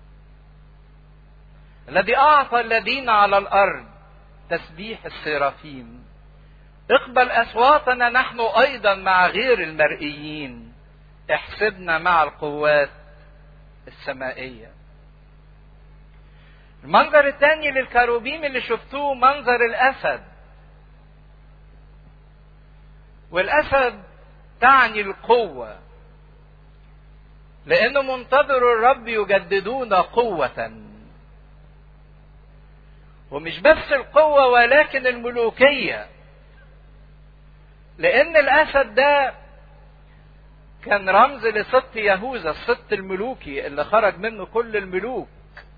[SPEAKER 1] الذي أعطى الذين على الأرض تسبيح السرافيم اقبل أصواتنا نحن أيضا مع غير المرئيين احسبنا مع القوات السمائية المنظر الثاني للكروبيم اللي شفتوه منظر الأسد والأسد تعني القوة لأنه منتظر الرب يجددون قوة ومش بس القوة ولكن الملوكية لأن الأسد ده كان رمز لست يهوذا الست الملوكي اللي خرج منه كل الملوك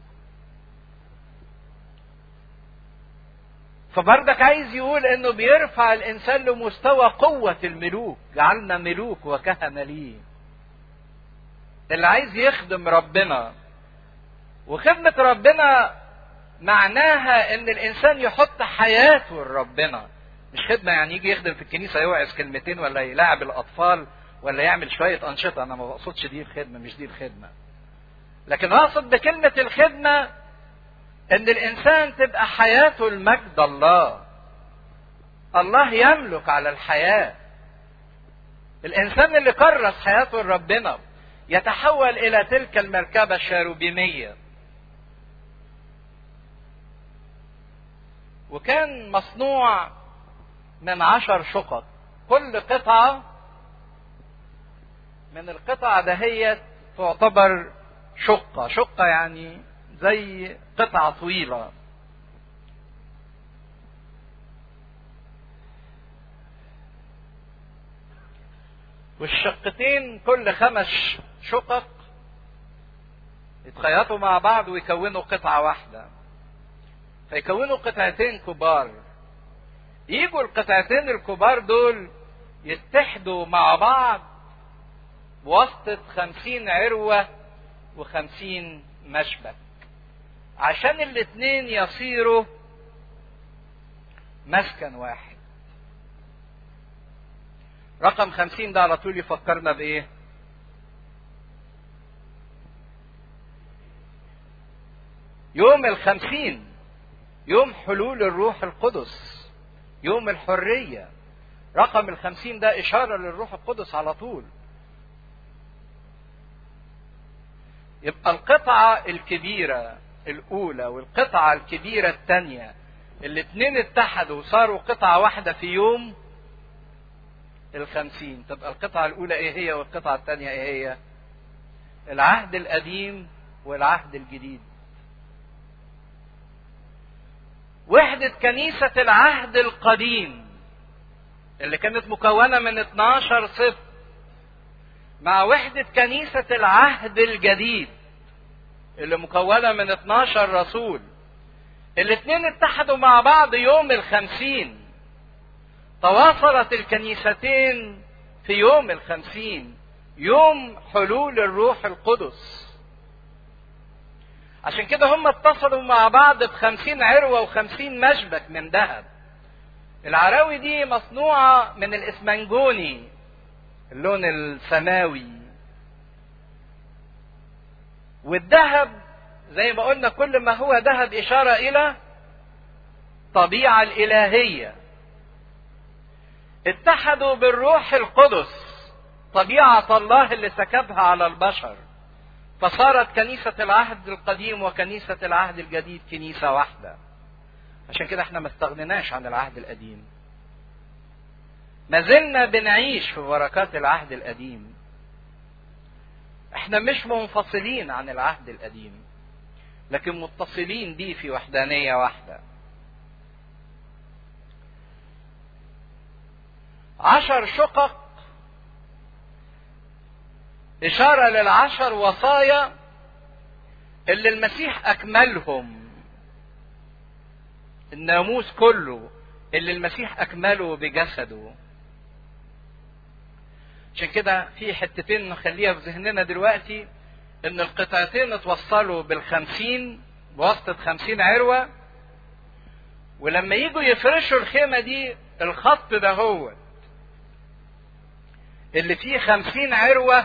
[SPEAKER 1] فبردك عايز يقول انه بيرفع الانسان لمستوى قوة الملوك جعلنا ملوك وكهنة ليه اللي عايز يخدم ربنا وخدمة ربنا معناها ان الانسان يحط حياته لربنا مش خدمة يعني يجي يخدم في الكنيسة يوعظ كلمتين ولا يلاعب الاطفال ولا يعمل شوية انشطة انا ما بقصدش دي الخدمة مش دي الخدمة لكن اقصد بكلمة الخدمة ان الانسان تبقى حياته المجد الله الله يملك على الحياة الانسان اللي كرس حياته لربنا يتحول الى تلك المركبة الشاروبيمية وكان مصنوع من عشر شقق كل قطعة من القطع دهيت تعتبر شقة شقة يعني زي قطعة طويلة والشقتين كل خمس شقق يتخيطوا مع بعض ويكونوا قطعة واحدة فيكونوا قطعتين كبار يجوا القطعتين الكبار دول يتحدوا مع بعض بواسطة خمسين عروة وخمسين مشبك عشان الاتنين يصيروا مسكن واحد رقم خمسين ده على طول يفكرنا بايه يوم الخمسين يوم حلول الروح القدس يوم الحرية رقم الخمسين ده إشارة للروح القدس على طول يبقى القطعة الكبيرة الأولى والقطعة الكبيرة الثانية الاثنين اتحدوا وصاروا قطعة واحدة في يوم الخمسين تبقى القطعة الأولى إيه هي والقطعة الثانية إيه هي العهد القديم والعهد الجديد وحدة كنيسة العهد القديم اللي كانت مكونة من 12 صف مع وحدة كنيسة العهد الجديد اللي مكونة من 12 رسول الاثنين اتحدوا مع بعض يوم الخمسين تواصلت الكنيستين في يوم الخمسين يوم حلول الروح القدس عشان كده هم اتصلوا مع بعض بخمسين عروة وخمسين مشبك من ذهب العراوي دي مصنوعة من الإسمنجوني اللون السماوي والذهب زي ما قلنا كل ما هو ذهب إشارة إلى الطبيعة الإلهية اتحدوا بالروح القدس طبيعة الله اللي سكبها على البشر فصارت كنيسة العهد القديم وكنيسة العهد الجديد كنيسة واحدة عشان كده احنا ما استغنيناش عن العهد القديم ما زلنا بنعيش في بركات العهد القديم احنا مش منفصلين عن العهد القديم لكن متصلين بيه في وحدانية واحدة عشر شقق إشارة للعشر وصايا اللي المسيح أكملهم الناموس كله اللي المسيح أكمله بجسده عشان كده في حتتين نخليها في ذهننا دلوقتي ان القطعتين اتوصلوا بالخمسين بواسطة خمسين عروة ولما يجوا يفرشوا الخيمة دي الخط ده هو اللي فيه خمسين عروة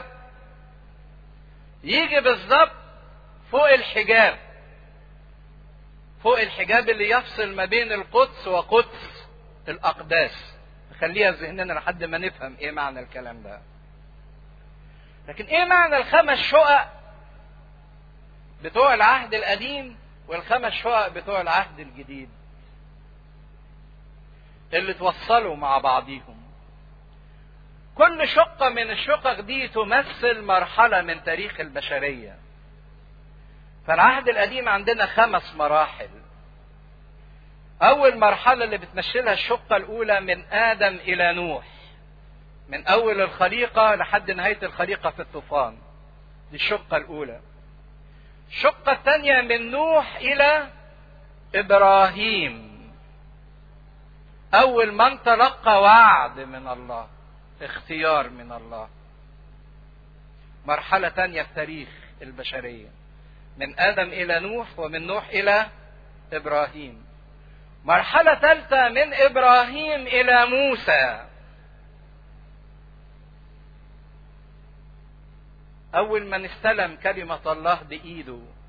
[SPEAKER 1] يجي بالظبط فوق الحجاب فوق الحجاب اللي يفصل ما بين القدس وقدس الأقداس خليها في ذهننا لحد ما نفهم ايه معنى الكلام ده لكن ايه معنى الخمس شقق بتوع العهد القديم والخمس شقق بتوع العهد الجديد اللي توصلوا مع بعضيهم كل شقة من الشقق دي تمثل مرحلة من تاريخ البشرية فالعهد القديم عندنا خمس مراحل أول مرحلة اللي بتمثلها الشقة الأولى من آدم إلى نوح من أول الخليقة لحد نهاية الخليقة في الطوفان دي الشقة الأولى الشقة الثانية من نوح إلى إبراهيم أول من تلقى وعد من الله اختيار من الله مرحلة تانية في تاريخ البشرية من آدم إلى نوح ومن نوح إلى إبراهيم مرحلة ثالثة من إبراهيم إلى موسى أول من استلم كلمة الله بإيده